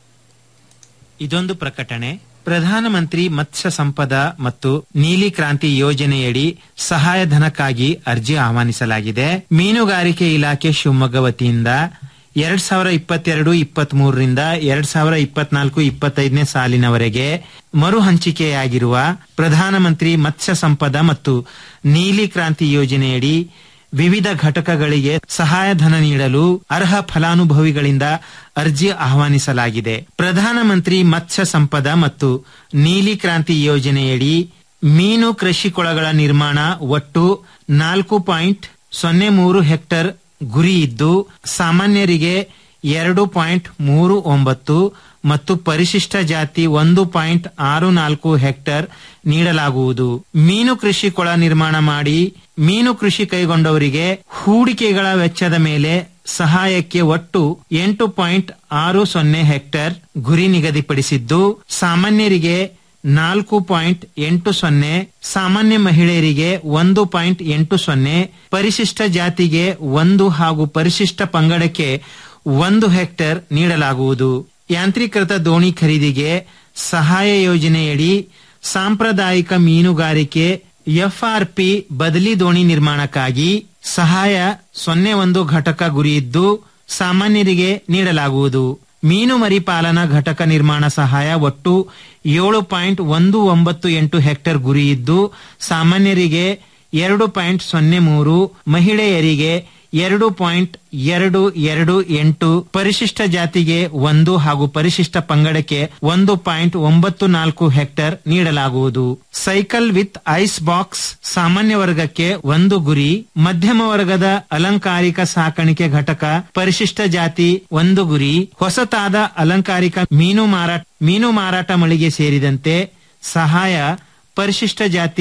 ಇದೊಂದು ಪ್ರಕಟಣೆ ಪ್ರಧಾನಮಂತ್ರಿ ಮತ್ಸ್ಯ ಸಂಪದ ಮತ್ತು ನೀಲಿ ಕ್ರಾಂತಿ ಯೋಜನೆಯಡಿ ಸಹಾಯಧನಕ್ಕಾಗಿ ಅರ್ಜಿ ಆಹ್ವಾನಿಸಲಾಗಿದೆ ಮೀನುಗಾರಿಕೆ ಇಲಾಖೆ ಶಿವಮೊಗ್ಗ ವತಿಯಿಂದ ಎರಡ್ ಸಾವಿರ ಇಪ್ಪತ್ತೆರಡು ಇಪ್ಪತ್ತ್ ಮೂರರಿಂದ ಎರಡ್ ಸಾವಿರ ಇಪ್ಪತ್ನಾಲ್ಕು ಇಪ್ಪತ್ತೈದನೇ ಸಾಲಿನವರೆಗೆ ಮರು ಹಂಚಿಕೆಯಾಗಿರುವ ಪ್ರಧಾನಮಂತ್ರಿ ಮತ್ಸ್ಯ ಸಂಪದ ಮತ್ತು ನೀಲಿ ಕ್ರಾಂತಿ ಯೋಜನೆಯಡಿ ವಿವಿಧ ಘಟಕಗಳಿಗೆ ಸಹಾಯಧನ ನೀಡಲು ಅರ್ಹ ಫಲಾನುಭವಿಗಳಿಂದ ಅರ್ಜಿ ಆಹ್ವಾನಿಸಲಾಗಿದೆ ಪ್ರಧಾನಮಂತ್ರಿ ಮತ್ಸ್ಯ ಸಂಪದ ಮತ್ತು ನೀಲಿ ಕ್ರಾಂತಿ ಯೋಜನೆಯಡಿ ಮೀನು ಕೃಷಿ ಕೊಳಗಳ ನಿರ್ಮಾಣ ಒಟ್ಟು ನಾಲ್ಕು ಪಾಯಿಂಟ್ ಸೊನ್ನೆ ಮೂರು ಹೆಕ್ಟರ್ ಗುರಿ ಇದ್ದು ಸಾಮಾನ್ಯರಿಗೆ ಎರಡು ಪಾಯಿಂಟ್ ಮೂರು ಒಂಬತ್ತು ಮತ್ತು ಪರಿಶಿಷ್ಟ ಜಾತಿ ಒಂದು ಪಾಯಿಂಟ್ ಆರು ನಾಲ್ಕು ಹೆಕ್ಟರ್ ನೀಡಲಾಗುವುದು ಮೀನು ಕೃಷಿ ಕೊಳ ನಿರ್ಮಾಣ ಮಾಡಿ ಮೀನು ಕೃಷಿ ಕೈಗೊಂಡವರಿಗೆ ಹೂಡಿಕೆಗಳ ವೆಚ್ಚದ ಮೇಲೆ ಸಹಾಯಕ್ಕೆ ಒಟ್ಟು ಎಂಟು ಪಾಯಿಂಟ್ ಆರು ಸೊನ್ನೆ ಹೆಕ್ಟರ್ ಗುರಿ ನಿಗದಿಪಡಿಸಿದ್ದು ಸಾಮಾನ್ಯರಿಗೆ ನಾಲ್ಕು ಪಾಯಿಂಟ್ ಎಂಟು ಸೊನ್ನೆ ಸಾಮಾನ್ಯ ಮಹಿಳೆಯರಿಗೆ ಒಂದು ಪಾಯಿಂಟ್ ಎಂಟು ಸೊನ್ನೆ ಪರಿಶಿಷ್ಟ ಜಾತಿಗೆ ಒಂದು ಹಾಗೂ ಪರಿಶಿಷ್ಟ ಪಂಗಡಕ್ಕೆ ಒಂದು ಹೆಕ್ಟೇರ್ ನೀಡಲಾಗುವುದು ಯಾಂತ್ರೀಕೃತ ದೋಣಿ ಖರೀದಿಗೆ ಸಹಾಯ ಯೋಜನೆಯಡಿ ಸಾಂಪ್ರದಾಯಿಕ ಮೀನುಗಾರಿಕೆ ಎಫ್ಆರ್ಪಿ ಬದಲಿ ದೋಣಿ ನಿರ್ಮಾಣಕ್ಕಾಗಿ ಸಹಾಯ ಸೊನ್ನೆ ಒಂದು ಘಟಕ ಗುರಿಯಿದ್ದು ಸಾಮಾನ್ಯರಿಗೆ ನೀಡಲಾಗುವುದು ಮೀನು ಮರಿಪಾಲನಾ ಘಟಕ ನಿರ್ಮಾಣ ಸಹಾಯ ಒಟ್ಟು ಏಳು ಪಾಯಿಂಟ್ ಒಂದು ಒಂಬತ್ತು ಎಂಟು ಹೆಕ್ಟೇರ್ ಗುರಿಯಿದ್ದು ಸಾಮಾನ್ಯರಿಗೆ ಎರಡು ಪಾಯಿಂಟ್ ಸೊನ್ನೆ ಮೂರು ಮಹಿಳೆಯರಿಗೆ ಎರಡು ಪಾಯಿಂಟ್ ಎರಡು ಎರಡು ಎಂಟು ಪರಿಶಿಷ್ಟ ಜಾತಿಗೆ ಒಂದು ಹಾಗೂ ಪರಿಶಿಷ್ಟ ಪಂಗಡಕ್ಕೆ ಒಂದು ಪಾಯಿಂಟ್ ಒಂಬತ್ತು ನಾಲ್ಕು ಹೆಕ್ಟೇರ್ ನೀಡಲಾಗುವುದು ಸೈಕಲ್ ವಿತ್ ಐಸ್ ಬಾಕ್ಸ್ ಸಾಮಾನ್ಯ ವರ್ಗಕ್ಕೆ ಒಂದು ಗುರಿ ಮಧ್ಯಮ ವರ್ಗದ ಅಲಂಕಾರಿಕ ಸಾಕಾಣಿಕೆ ಘಟಕ ಪರಿಶಿಷ್ಟ ಜಾತಿ ಒಂದು ಗುರಿ ಹೊಸತಾದ ಅಲಂಕಾರಿಕ ಮೀನು ಮಾರಾಟ ಮೀನು ಮಾರಾಟ ಮಳಿಗೆ ಸೇರಿದಂತೆ ಸಹಾಯ ಪರಿಶಿಷ್ಟ ಜಾತಿ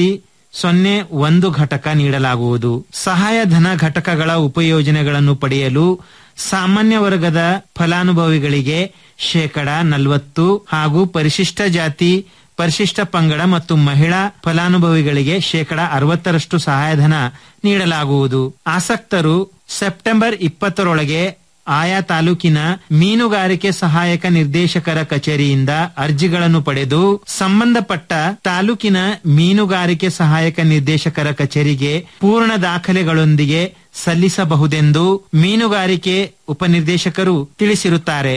ಸೊನ್ನೆ ಒಂದು ಘಟಕ ನೀಡಲಾಗುವುದು ಸಹಾಯಧನ ಘಟಕಗಳ ಉಪಯೋಜನೆಗಳನ್ನು ಪಡೆಯಲು ಸಾಮಾನ್ಯ ವರ್ಗದ ಫಲಾನುಭವಿಗಳಿಗೆ ಶೇಕಡ ನಲವತ್ತು ಹಾಗೂ ಪರಿಶಿಷ್ಟ ಜಾತಿ ಪರಿಶಿಷ್ಟ ಪಂಗಡ ಮತ್ತು ಮಹಿಳಾ ಫಲಾನುಭವಿಗಳಿಗೆ ಶೇಕಡ ಅರವತ್ತರಷ್ಟು ಸಹಾಯಧನ ನೀಡಲಾಗುವುದು ಆಸಕ್ತರು ಸೆಪ್ಟೆಂಬರ್ ಇಪ್ಪತ್ತರೊಳಗೆ ಆಯಾ ತಾಲೂಕಿನ ಮೀನುಗಾರಿಕೆ ಸಹಾಯಕ ನಿರ್ದೇಶಕರ ಕಚೇರಿಯಿಂದ ಅರ್ಜಿಗಳನ್ನು ಪಡೆದು ಸಂಬಂಧಪಟ್ಟ ತಾಲೂಕಿನ ಮೀನುಗಾರಿಕೆ ಸಹಾಯಕ ನಿರ್ದೇಶಕರ ಕಚೇರಿಗೆ ಪೂರ್ಣ ದಾಖಲೆಗಳೊಂದಿಗೆ ಸಲ್ಲಿಸಬಹುದೆಂದು ಮೀನುಗಾರಿಕೆ ಉಪನಿರ್ದೇಶಕರು ತಿಳಿಸಿರುತ್ತಾರೆ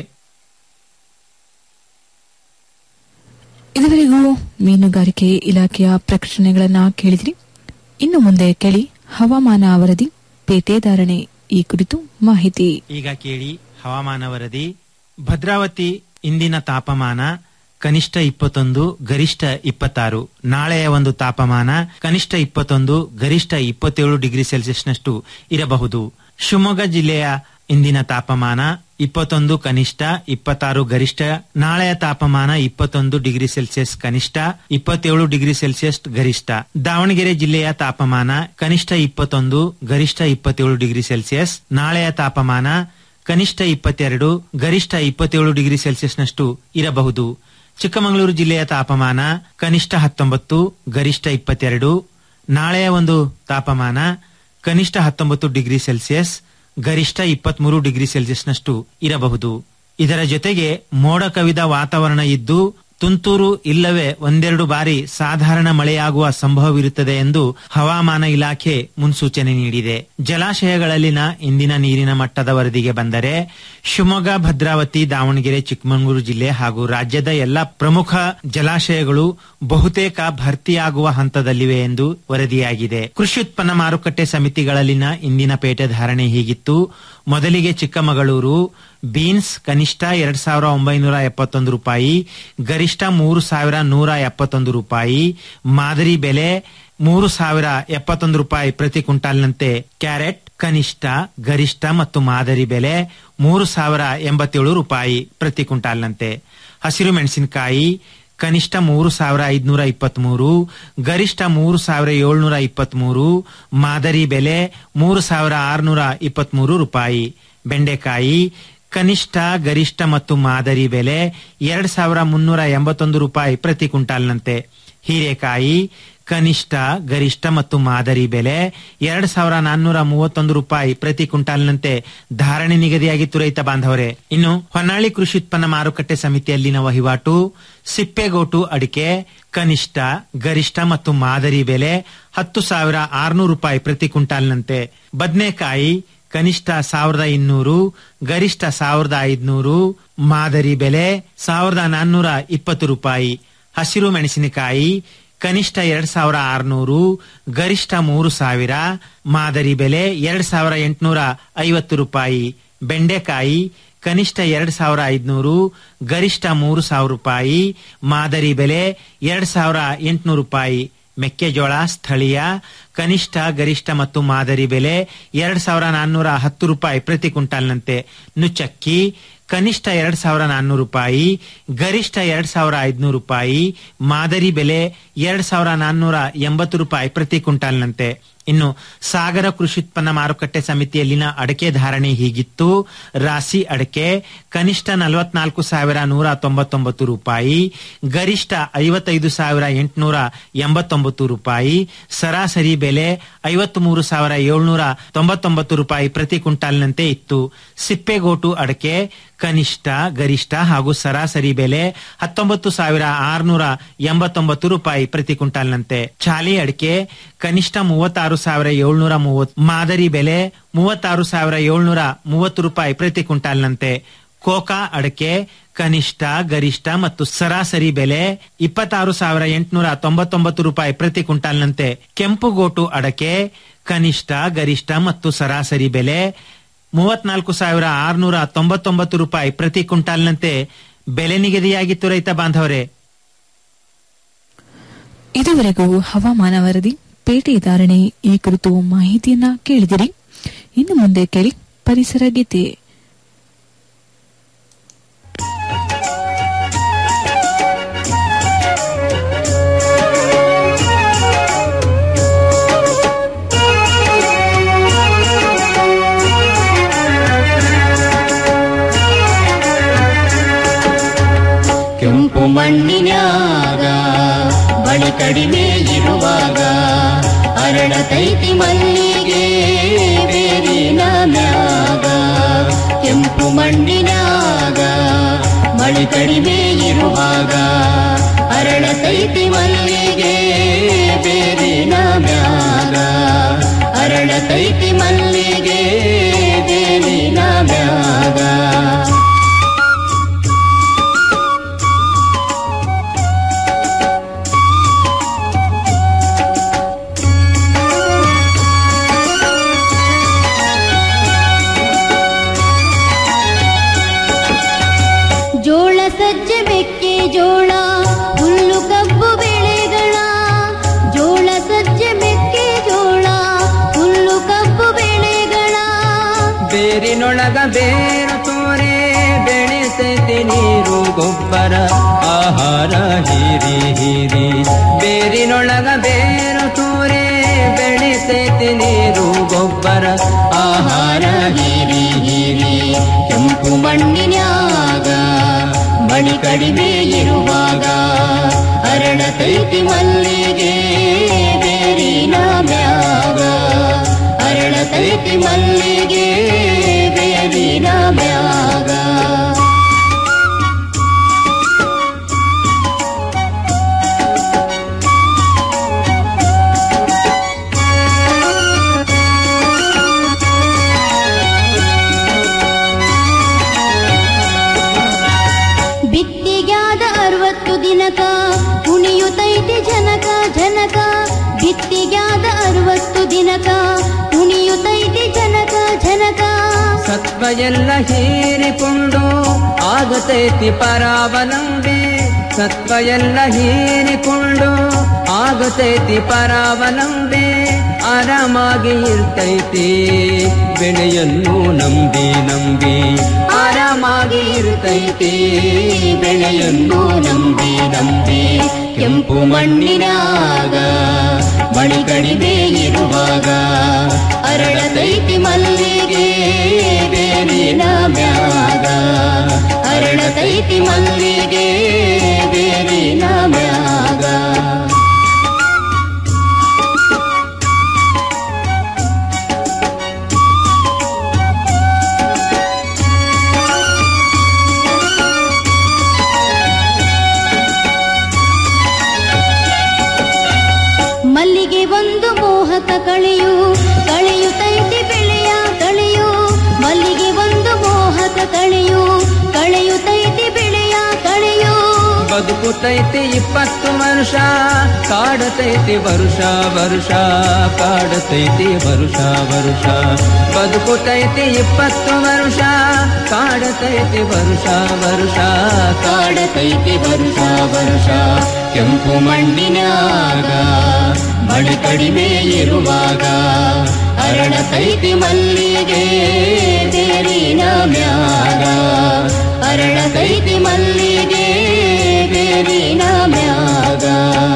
ಇದುವರೆಗೂ ಮೀನುಗಾರಿಕೆ ಇಲಾಖೆಯ ಪ್ರಕಟಣೆಗಳನ್ನ ಕೇಳಿದ್ರಿ ಇನ್ನು ಮುಂದೆ ಕೇಳಿ ಹವಾಮಾನ ವರದಿ ಪೇಟೆದಾರಣೆ ಈ ಕುರಿತು ಮಾಹಿತಿ ಈಗ ಕೇಳಿ ಹವಾಮಾನ ವರದಿ ಭದ್ರಾವತಿ ಇಂದಿನ ತಾಪಮಾನ ಕನಿಷ್ಠ ಇಪ್ಪತ್ತೊಂದು ಗರಿಷ್ಠ ಇಪ್ಪತ್ತಾರು ನಾಳೆಯ ಒಂದು ತಾಪಮಾನ ಕನಿಷ್ಠ ಇಪ್ಪತ್ತೊಂದು ಗರಿಷ್ಠ ಇಪ್ಪತ್ತೇಳು ಡಿಗ್ರಿ ಸೆಲ್ಸಿಯಸ್ನಷ್ಟು ಇರಬಹುದು ಶಿವಮೊಗ್ಗ ಜಿಲ್ಲೆಯ ಇಂದಿನ ತಾಪಮಾನ ಇಪ್ಪತ್ತೊಂದು ಕನಿಷ್ಠ ಇಪ್ಪತ್ತಾರು ಗರಿಷ್ಠ ನಾಳೆಯ ತಾಪಮಾನ ಇಪ್ಪತ್ತೊಂದು ಡಿಗ್ರಿ ಸೆಲ್ಸಿಯಸ್ ಕನಿಷ್ಠ ಇಪ್ಪತ್ತೇಳು ಡಿಗ್ರಿ ಸೆಲ್ಸಿಯಸ್ ಗರಿಷ್ಠ ದಾವಣಗೆರೆ ಜಿಲ್ಲೆಯ ತಾಪಮಾನ ಕನಿಷ್ಠ ಇಪ್ಪತ್ತೊಂದು ಗರಿಷ್ಠ ಇಪ್ಪತ್ತೇಳು ಡಿಗ್ರಿ ಸೆಲ್ಸಿಯಸ್ ನಾಳೆಯ ತಾಪಮಾನ ಕನಿಷ್ಠ ಇಪ್ಪತ್ತೆರಡು ಗರಿಷ್ಠ ಇಪ್ಪತ್ತೇಳು ಡಿಗ್ರಿ ಸೆಲ್ಸಿಯಸ್ನಷ್ಟು ಇರಬಹುದು ಚಿಕ್ಕಮಗಳೂರು ಜಿಲ್ಲೆಯ ತಾಪಮಾನ ಕನಿಷ್ಠ ಹತ್ತೊಂಬತ್ತು ಗರಿಷ್ಠ ಇಪ್ಪತ್ತೆರಡು ನಾಳೆಯ ಒಂದು ತಾಪಮಾನ ಕನಿಷ್ಠ ಹತ್ತೊಂಬತ್ತು ಡಿಗ್ರಿ ಸೆಲ್ಸಿಯಸ್ ಗರಿಷ್ಠ ಇಪ್ಪತ್ಮೂರು ಡಿಗ್ರಿ ಸೆಲ್ಸಿಯಸ್ನಷ್ಟು ಇರಬಹುದು ಇದರ ಜೊತೆಗೆ ಮೋಡ ಕವಿದ ವಾತಾವರಣ ಇದ್ದು ತುಂತುರು ಇಲ್ಲವೇ ಒಂದೆರಡು ಬಾರಿ ಸಾಧಾರಣ ಮಳೆಯಾಗುವ ಸಂಭವವಿರುತ್ತದೆ ಎಂದು ಹವಾಮಾನ ಇಲಾಖೆ ಮುನ್ಸೂಚನೆ ನೀಡಿದೆ ಜಲಾಶಯಗಳಲ್ಲಿನ ಇಂದಿನ ನೀರಿನ ಮಟ್ಟದ ವರದಿಗೆ ಬಂದರೆ ಶಿವಮೊಗ್ಗ ಭದ್ರಾವತಿ ದಾವಣಗೆರೆ ಚಿಕ್ಕಮಗಳೂರು ಜಿಲ್ಲೆ ಹಾಗೂ ರಾಜ್ಯದ ಎಲ್ಲ ಪ್ರಮುಖ ಜಲಾಶಯಗಳು ಬಹುತೇಕ ಭರ್ತಿಯಾಗುವ ಹಂತದಲ್ಲಿವೆ ಎಂದು ವರದಿಯಾಗಿದೆ ಕೃಷಿ ಉತ್ಪನ್ನ ಮಾರುಕಟ್ಟೆ ಸಮಿತಿಗಳಲ್ಲಿನ ಇಂದಿನ ಪೇಟೆ ಧಾರಣೆ ಹೀಗಿತ್ತು ಮೊದಲಿಗೆ ಚಿಕ್ಕಮಗಳೂರು ಬೀನ್ಸ್ ಕನಿಷ್ಠ ಎರಡ್ ಸಾವಿರ ಒಂಬೈನೂರ ಎಪ್ಪತ್ತೊಂದು ರೂಪಾಯಿ ಗರಿಷ್ಠ ಮೂರು ಸಾವಿರ ನೂರ ಎಪ್ಪತ್ತೊಂದು ರೂಪಾಯಿ ಮಾದರಿ ಬೆಲೆ ಮೂರು ಸಾವಿರ ಎಪ್ಪತ್ತೊಂದು ರೂಪಾಯಿ ಪ್ರತಿ ಕ್ವಿಂಟಾಲ್ನಂತೆ ಕ್ಯಾರೆಟ್ ಕನಿಷ್ಠ ಗರಿಷ್ಠ ಮತ್ತು ಮಾದರಿ ಬೆಲೆ ಮೂರು ಸಾವಿರ ಎಂಬತ್ತೇಳು ರೂಪಾಯಿ ಪ್ರತಿ ಕ್ವಿಂಟಾಲ್ನಂತೆ ಹಸಿರು ಮೆಣಸಿನಕಾಯಿ ಕನಿಷ್ಠ ಮೂರು ಸಾವಿರ ಐದುನೂರ ಇಪ್ಪತ್ಮೂರು ಗರಿಷ್ಠ ಮೂರು ಸಾವಿರ ಏಳ್ನೂರ ಇಪ್ಪತ್ಮೂರು ಮಾದರಿ ಬೆಲೆ ಮೂರು ಸಾವಿರ ಆರುನೂರ ಇಪ್ಪತ್ಮೂರು ರೂಪಾಯಿ ಬೆಂಡೆಕಾಯಿ ಕನಿಷ್ಠ ಗರಿಷ್ಠ ಮತ್ತು ಮಾದರಿ ಬೆಲೆ ಎರಡ್ ಸಾವಿರ ಮುನ್ನೂರ ಎಂಬತ್ತೊಂದು ರೂಪಾಯಿ ಪ್ರತಿ ಕ್ವಿಂಟಾಲ್ನಂತೆ ಹೀರೆಕಾಯಿ ಕನಿಷ್ಠ ಗರಿಷ್ಠ ಮತ್ತು ಮಾದರಿ ಬೆಲೆ ಎರಡ್ ಸಾವಿರ ನಾನ್ನೂರ ಮೂವತ್ತೊಂದು ರೂಪಾಯಿ ಪ್ರತಿ ಕ್ವಿಂಟಾಲ್ನಂತೆ ಧಾರಣೆ ನಿಗದಿಯಾಗಿತ್ತು ರೈತ ಬಾಂಧವರೇ ಇನ್ನು ಹೊನ್ನಾಳಿ ಕೃಷಿ ಉತ್ಪನ್ನ ಮಾರುಕಟ್ಟೆ ಸಮಿತಿಯಲ್ಲಿನ ವಹಿವಾಟು ಸಿಪ್ಪೆಗೋಟು ಅಡಿಕೆ ಕನಿಷ್ಠ ಗರಿಷ್ಠ ಮತ್ತು ಮಾದರಿ ಬೆಲೆ ಹತ್ತು ಸಾವಿರ ಆರುನೂರು ರೂಪಾಯಿ ಪ್ರತಿ ಕ್ವಿಂಟಾಲ್ನಂತೆ ಬದನೆಕಾಯಿ ಕನಿಷ್ಠ ಸಾವಿರದ ಇನ್ನೂರು ಗರಿಷ್ಠ ಸಾವಿರದ ಐದುನೂರು ಮಾದರಿ ಬೆಲೆ ಸಾವಿರದ ನಾನ್ನೂರ ಇಪ್ಪತ್ತು ರೂಪಾಯಿ ಹಸಿರು ಮೆಣಸಿನಕಾಯಿ ಕನಿಷ್ಠ ಎರಡ್ ಸಾವಿರ ಆರುನೂರು ಗರಿಷ್ಠ ಮೂರು ಸಾವಿರ ಮಾದರಿ ಬೆಲೆ ಎರಡ್ ಸಾವಿರ ಎಂಟುನೂರ ಐವತ್ತು ರೂಪಾಯಿ ಬೆಂಡೆಕಾಯಿ ಕನಿಷ್ಠ ಎರಡ್ ಸಾವಿರ ಐದುನೂರು ಗರಿಷ್ಠ ಮೂರು ಸಾವಿರ ರೂಪಾಯಿ ಮಾದರಿ ಬೆಲೆ ಎರಡ್ ಸಾವಿರ ಎಂಟುನೂರು ರೂಪಾಯಿ ಮೆಕ್ಕೆಜೋಳ ಸ್ಥಳೀಯ ಕನಿಷ್ಠ ಗರಿಷ್ಠ ಮತ್ತು ಮಾದರಿ ಬೆಲೆ ಎರಡ್ ಸಾವಿರ ನಾನ್ನೂರ ಹತ್ತು ರೂಪಾಯಿ ಪ್ರತಿ ಕ್ವಿಂಟಾಲ್ನಂತೆ ನುಚ್ಚಕ್ಕಿ ಕನಿಷ್ಠ ಎರಡ್ ಸಾವಿರ ನಾನ್ನೂರು ರೂಪಾಯಿ ಗರಿಷ್ಠ ಎರಡ್ ಸಾವಿರ ಐದುನೂರು ರೂಪಾಯಿ ಮಾದರಿ ಬೆಲೆ ಎರಡ್ ಸಾವಿರ ನಾನ್ನೂರ ಎಂಬತ್ತು ರೂಪಾಯಿ ಪ್ರತಿ ಕ್ವಿಂಟಾಲ್ನಂತೆ ಇನ್ನು ಸಾಗರ ಕೃಷಿ ಉತ್ಪನ್ನ ಮಾರುಕಟ್ಟೆ ಸಮಿತಿಯಲ್ಲಿನ ಅಡಕೆ ಧಾರಣೆ ಹೀಗಿತ್ತು ರಾಸಿ ಅಡಕೆ ಕನಿಷ್ಠ ನಲವತ್ನಾಲ್ಕು ಸಾವಿರ ನೂರ ತೊಂಬತ್ತೊಂಬತ್ತು ರೂಪಾಯಿ ಗರಿಷ್ಠ ಐವತ್ತೈದು ಸಾವಿರ ಎಂಟುನೂರ ಎಂಬತ್ತೊಂಬತ್ತು ರೂಪಾಯಿ ಸರಾಸರಿ ಬೆಲೆ ಐವತ್ತು ಮೂರು ಸಾವಿರ ಏಳ್ನೂರ ತೊಂಬತ್ತೊಂಬತ್ತು ರೂಪಾಯಿ ಪ್ರತಿ ಕ್ವಿಂಟಾಲ್ನಂತೆ ಇತ್ತು ಸಿಪ್ಪೆಗೋಟು ಅಡಕೆ ಕನಿಷ್ಠ ಗರಿಷ್ಠ ಹಾಗೂ ಸರಾಸರಿ ಬೆಲೆ ಹತ್ತೊಂಬತ್ತು ಸಾವಿರ ಆರುನೂರ ಎಂಬತ್ತೊಂಬತ್ತು ರೂಪಾಯಿ ಪ್ರತಿ ಕ್ವಿಂಟಾಲ್ನಂತೆ ಚಾಲಿ ಅಡಿಕೆ ಕನಿಷ್ಠ ಮೂವತ್ತಾರು ಸಾವಿರ ಏಳ್ನೂರ ಮೂವತ್ ಮಾದರಿ ಬೆಲೆ ಮೂವತ್ತಾರು ಸಾವಿರ ಏಳ್ನೂರ ಮೂವತ್ತು ರೂಪಾಯಿ ಪ್ರತಿ ಕ್ವಿಂಟಾಲ್ನಂತೆ ಕೋಕಾ ಅಡಕೆ ಕನಿಷ್ಠ ಗರಿಷ್ಠ ಮತ್ತು ಸರಾಸರಿ ಬೆಲೆ ಇಪ್ಪತ್ತಾರು ಸಾವಿರ ಎಂಟುನೂರ ತೊಂಬತ್ತೊಂಬತ್ತು ರೂಪಾಯಿ ಪ್ರತಿ ಕ್ವಿಂಟಾಲ್ನಂತೆ ಕೆಂಪುಗೋಟು ಅಡಕೆ ಕನಿಷ್ಠ ಗರಿಷ್ಠ ಮತ್ತು ಸರಾಸರಿ ಬೆಲೆ ಮೂವತ್ನಾಲ್ಕು ಸಾವಿರ ಆರುನೂರ ತೊಂಬತ್ತೊಂಬತ್ತು ರೂಪಾಯಿ ಪ್ರತಿ ಕ್ವಿಂಟಾಲ್ನಂತೆ ಬೆಲೆ ನಿಗದಿಯಾಗಿತ್ತು ರೈತ ಬಾಂಧವರೇ ಇದುವರೆಗೂ ಹವಾಮಾನ ವರದಿ ಪೇಟೆ ಧಾರಣೆ ಈ ಕುರಿತು ಮಾಹಿತಿಯನ್ನ ಕೇಳಿದಿರಿ ಇನ್ನು ಮುಂದೆ ಕೇಳಿ ಪರಿಸರ ಗೀತೆ ಮಣ್ಣಿನ್ಯಾಗ ಬಳಿ ಕಡಿಮೆ ಇರುವಾಗ ಅರಳತೈತಿ ಮಲ್ಲಿಗೆ ಬೇರಿನ ಮ್ಯಾಗ ಕೆಂಪು ಮಣ್ಣಿನ್ಯಾಗ ಮಳಿ ಕಡಿಮೆ ಇರುವಾಗ ಅರಳತೈತಿ ಮಲ್ಲಿಗೆ ಬೇರಿನ ಮ್ಯಾಗ ಅರಳತೈತಿ ಮಲ್ಲಿಗೆ ಬೇರಿನ ಮ್ಯಾಗ ಜೋಳ ಸಜ್ಜೆ ಮೆಕ್ಕೆ ಜೋಳ ಹುಲ್ಲು ಕಬ್ಬು ಬೆಳೆಗಳ ಜೋಳ ಸಜ್ಜೆ ಮೆಕ್ಕೆ ಜೋಳ ಹುಲ್ಲು ಕಬ್ಬು ಬೆಳೆಗಳ ಬೇರಿನೊಳಗ ಬೇರು ತೋರೆ ಬೆಳೆಸೈತಿ ನೀರು ಗೊಬ್ಬರ ಆಹಾರ ಹೀರಿ ಹೀರಿ ಬೇರಿನೊಳಗ ಬೇರು ತೋರೆ ಬೆಳೆಸೈತಿ ನೀರು ಗೊಬ್ಬರ ಆಹಾರ ಹೀರಿ ಹೀರಿ ಕೆಂಪು ಮಣ್ಣಿನ್ಯಾಗ ಮಳಿ ಕಡಿಮೆ ಇರುವಾಗ ಅರಳತೈತಿ ಮಲ್ಲಿಗೆ ಬೇರಿನ ಮ್ಯಾಗ ಅರಳತೈತಿ ಮಲ್ಲಿಗೆ ಬೇರಿನ ಮ್ಯಾಗ ಬಿತ್ತಿಗ್ಯಾದ ಅರವತ್ತು ದಿನಕ ಕುಣಿಯುತ್ತೈತಿ ಜನಕ ಜನಕ ಬಿತ್ತಿಗ್ಯಾದ ಅರವತ್ತು ದಿನಕ ಕುಣಿಯುತ್ತೈತಿ ಜನಕ ಜನಕ ಸತ್ವ ಎಲ್ಲ ಹೀರಿಕೊಂಡು ಆಗತೈತಿ ಪರಾವಲಂಬಿ ಸತ್ವ ಎಲ್ಲ ಹೀರಿಕೊಂಡು ಆಗತೈತಿ ಪರಾವಲಂಬಿ ಆರಾಮಾಗಿ ಇರ್ತೈತಿ ಬೆಳೆಯನ್ನು ನಂಬಿ ನಂಬಿ ಆರಾಮಾಗಿ ಇರ್ತೈತಿ ಬೆಳೆಯನ್ನು ನಂಬಿ ನಂಬಿ ಕೆಂಪು ಮಣ್ಣಿನಾಗ ಮಳಿ ಕಡಿಮೆ ಇರುವಾಗ ಅರಳತೈತಿ ಮಲ್ಲಿಗೆ ಬೇರಿನ ಮ್ಯಾಗ ಅರಳತೈತಿ ಮಲ್ಲಿಗೆ ಬೇರಿನ ಮ್ಯಾಗ ಮಲ್ಲಿಗೆ ಒಂದು ಮೋಹಕ ಕಳೆಯು ಕಳೆಯುತ್ತೈತಿ ಬೆಳೆಯ ಕಳೆಯು ಮಲ್ಲಿಗೆ ಒಂದು ಮೋಹಕ ಕಳೆಯು ಕಳೆಯುತ್ತೈತಿ ಬೆಳೆಯ ಕಳೆಯು ಬದುಕುತೈತಿ ಇಪ್ಪತ್ತು ವರ್ಷ ಕಾಡತೈತಿ ವರುಷ ವರುಷ ಕಾಡತೈತಿ ವರುಷ ವರುಷ ಬದುಕುತೈತಿ ಇಪ್ಪತ್ತು ವರ್ಷ ಕಾಡತೈತಿ ವರುಷ ವರುಷ ಕಾಡತೈತಿ ವರುಷ ವರುಷ ಕೆಂಪು ಮಣ್ಣಿನಾಗ ಮಳಿ ಕಡಿಮೆ ಇರುವಾಗ ಅರಳತೈತಿ ಮಲ್ಲಿಗೆ ಬೇರಿನ ಮ್ಯಾಗ ಅರಳತೈತಿ ಮಲ್ಲಿಗೆ ಬೇರಿನ ಮ್ಯಾಗ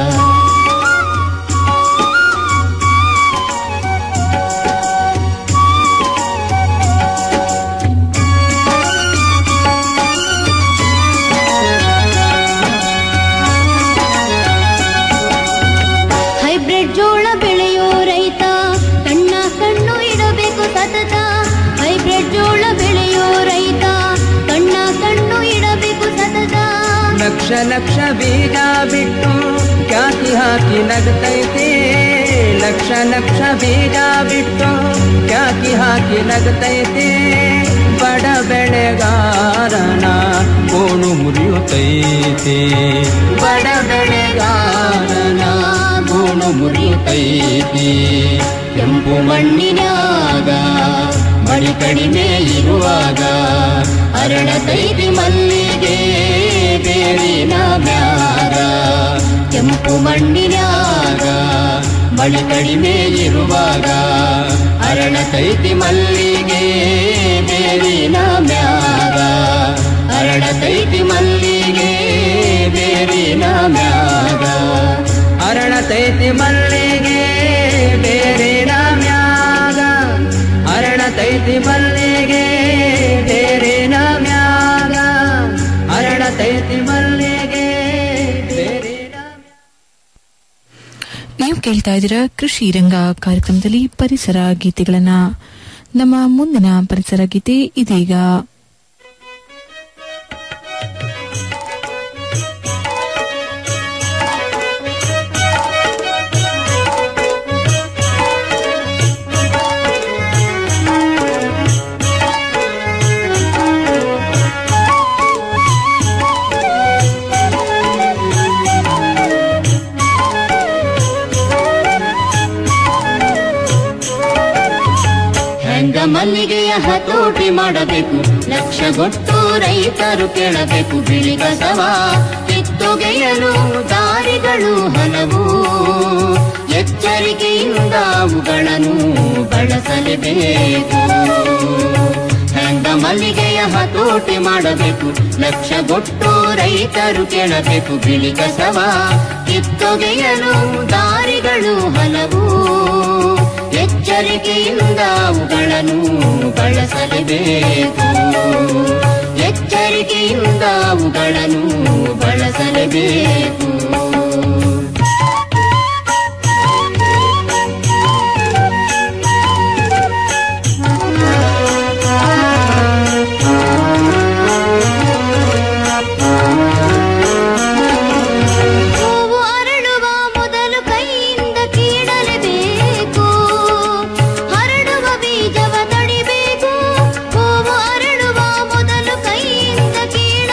ಹೈಬ್ರಿಡ್ ಜೋಳ ಬೆಳೆಯೋ ರೈತ ಕಣ್ಣ ಕಣ್ಣು ಇಡಬೇಕು ಸತತ ಹೈಬ್ರಿಡ್ ಜೋಳ ಬೆಳೆಯೋ ರೈತ ಕಣ್ಣ ಕಣ್ಣು ಇಡಬೇಕು ಸತತ ಲಕ್ಷ ಲಕ್ಷ ಬೀಜ ಬಿಟ್ಟು ಖ್ಯಾತಿ ಹಾಕಿ ನಗತೈತಿ ಲಕ್ಷ ಲಕ್ಷ ಬೀಜ ಬಿಟ್ಟು ಖ್ಯಾತಿ ಹಾಕಿ ನಗತೈತಿ ಬಡ ಬೆಳೆಗಾರನ ಕೋಣು ಮುರಿಯುತ್ತೈತಿ ಬಡ ಬೆಳೆಗಾರನ ಗೋಣು ಮುರಿಯುತ್ತೈತಿ ಕೆಂಪು ಮಣ್ಣಿನಾಗ ಮಳಿ ಕಡಿಮೆ ಇರುವಾಗ ಅರಳತೈತಿ ಮಲ್ಲಿಗೆ ಬೇರಿನ ಮ್ಯಾಗ ಕೆಂಪು ಮಣ್ಣಿನಾಗ ಮಳಿ ಕಡಿಮೆ ಇರುವಾಗ ಅರಳತೈತಿ ಮಲ್ಲಿಗೆ ಬೇರಿನ ಮ್ಯಾಗ ಅರಳತೈತಿ ಮಲ್ಲಿಗೆ ಬೇರಿನ ಮ್ಯಾಗ ಅರಳತೈತಿ ಮಲ್ಲಿಗೆ ಬೇರಿನ ಮ್ಯಾಗ ಅರಳತೈತಿ ಮಲ್ಲಿಗೆ ಬೇರಿನ ಮ್ಯಾಗ ಅರಳತೈತಿ ಮಲ್ಲಿಗೆ ಕೇಳ್ತಾ ಇದ್ದೀರಾ ಕೃಷಿ ರಂಗ ಕಾರ್ಯಕ್ರಮದಲ್ಲಿ ಪರಿಸರ ಗೀತೆಗಳನ್ನ ನಮ್ಮ ಮುಂದಿನ ಪರಿಸರ ಗೀತೆ ಇದೀಗ ಹೆಂಗ ಮಲ್ಲಿಗೆಯ ಹತೋಟಿ ಮಾಡಬೇಕು ಲಕ್ಷಗೊಟ್ಟು ರೈತರು ಕೇಳಬೇಕು ಬಿಳಿ ಕಸವ ಕಿತ್ತೊಗೆಯಲು ದಾರಿಗಳು ಹಲವು ಎಚ್ಚರಿಕೆಯಿಂದ ಅವುಗಳನ್ನು ಬಳಸಲೇಬೇಕು ಹೆಂಗ ಮಲ್ಲಿಗೆಯ ಹತೋಟಿ ಮಾಡಬೇಕು ಲಕ್ಷಗೊಟ್ಟು ರೈತರು ಕೇಳಬೇಕು ಬಿಳಿ ಕಸವ ಕಿತ್ತೊಗೆಯಲು ದಾರಿಗಳು ಹಲವು ಎಚ್ಚರಿಕೆಯಿಂದ ಅವುಗಳನ್ನು ಬಳಸಲೇಬೇಕು ಎಚ್ಚರಿಕೆಯಿಂದ ಅವುಗಳನ್ನು ಬಳಸಲೇಬೇಕು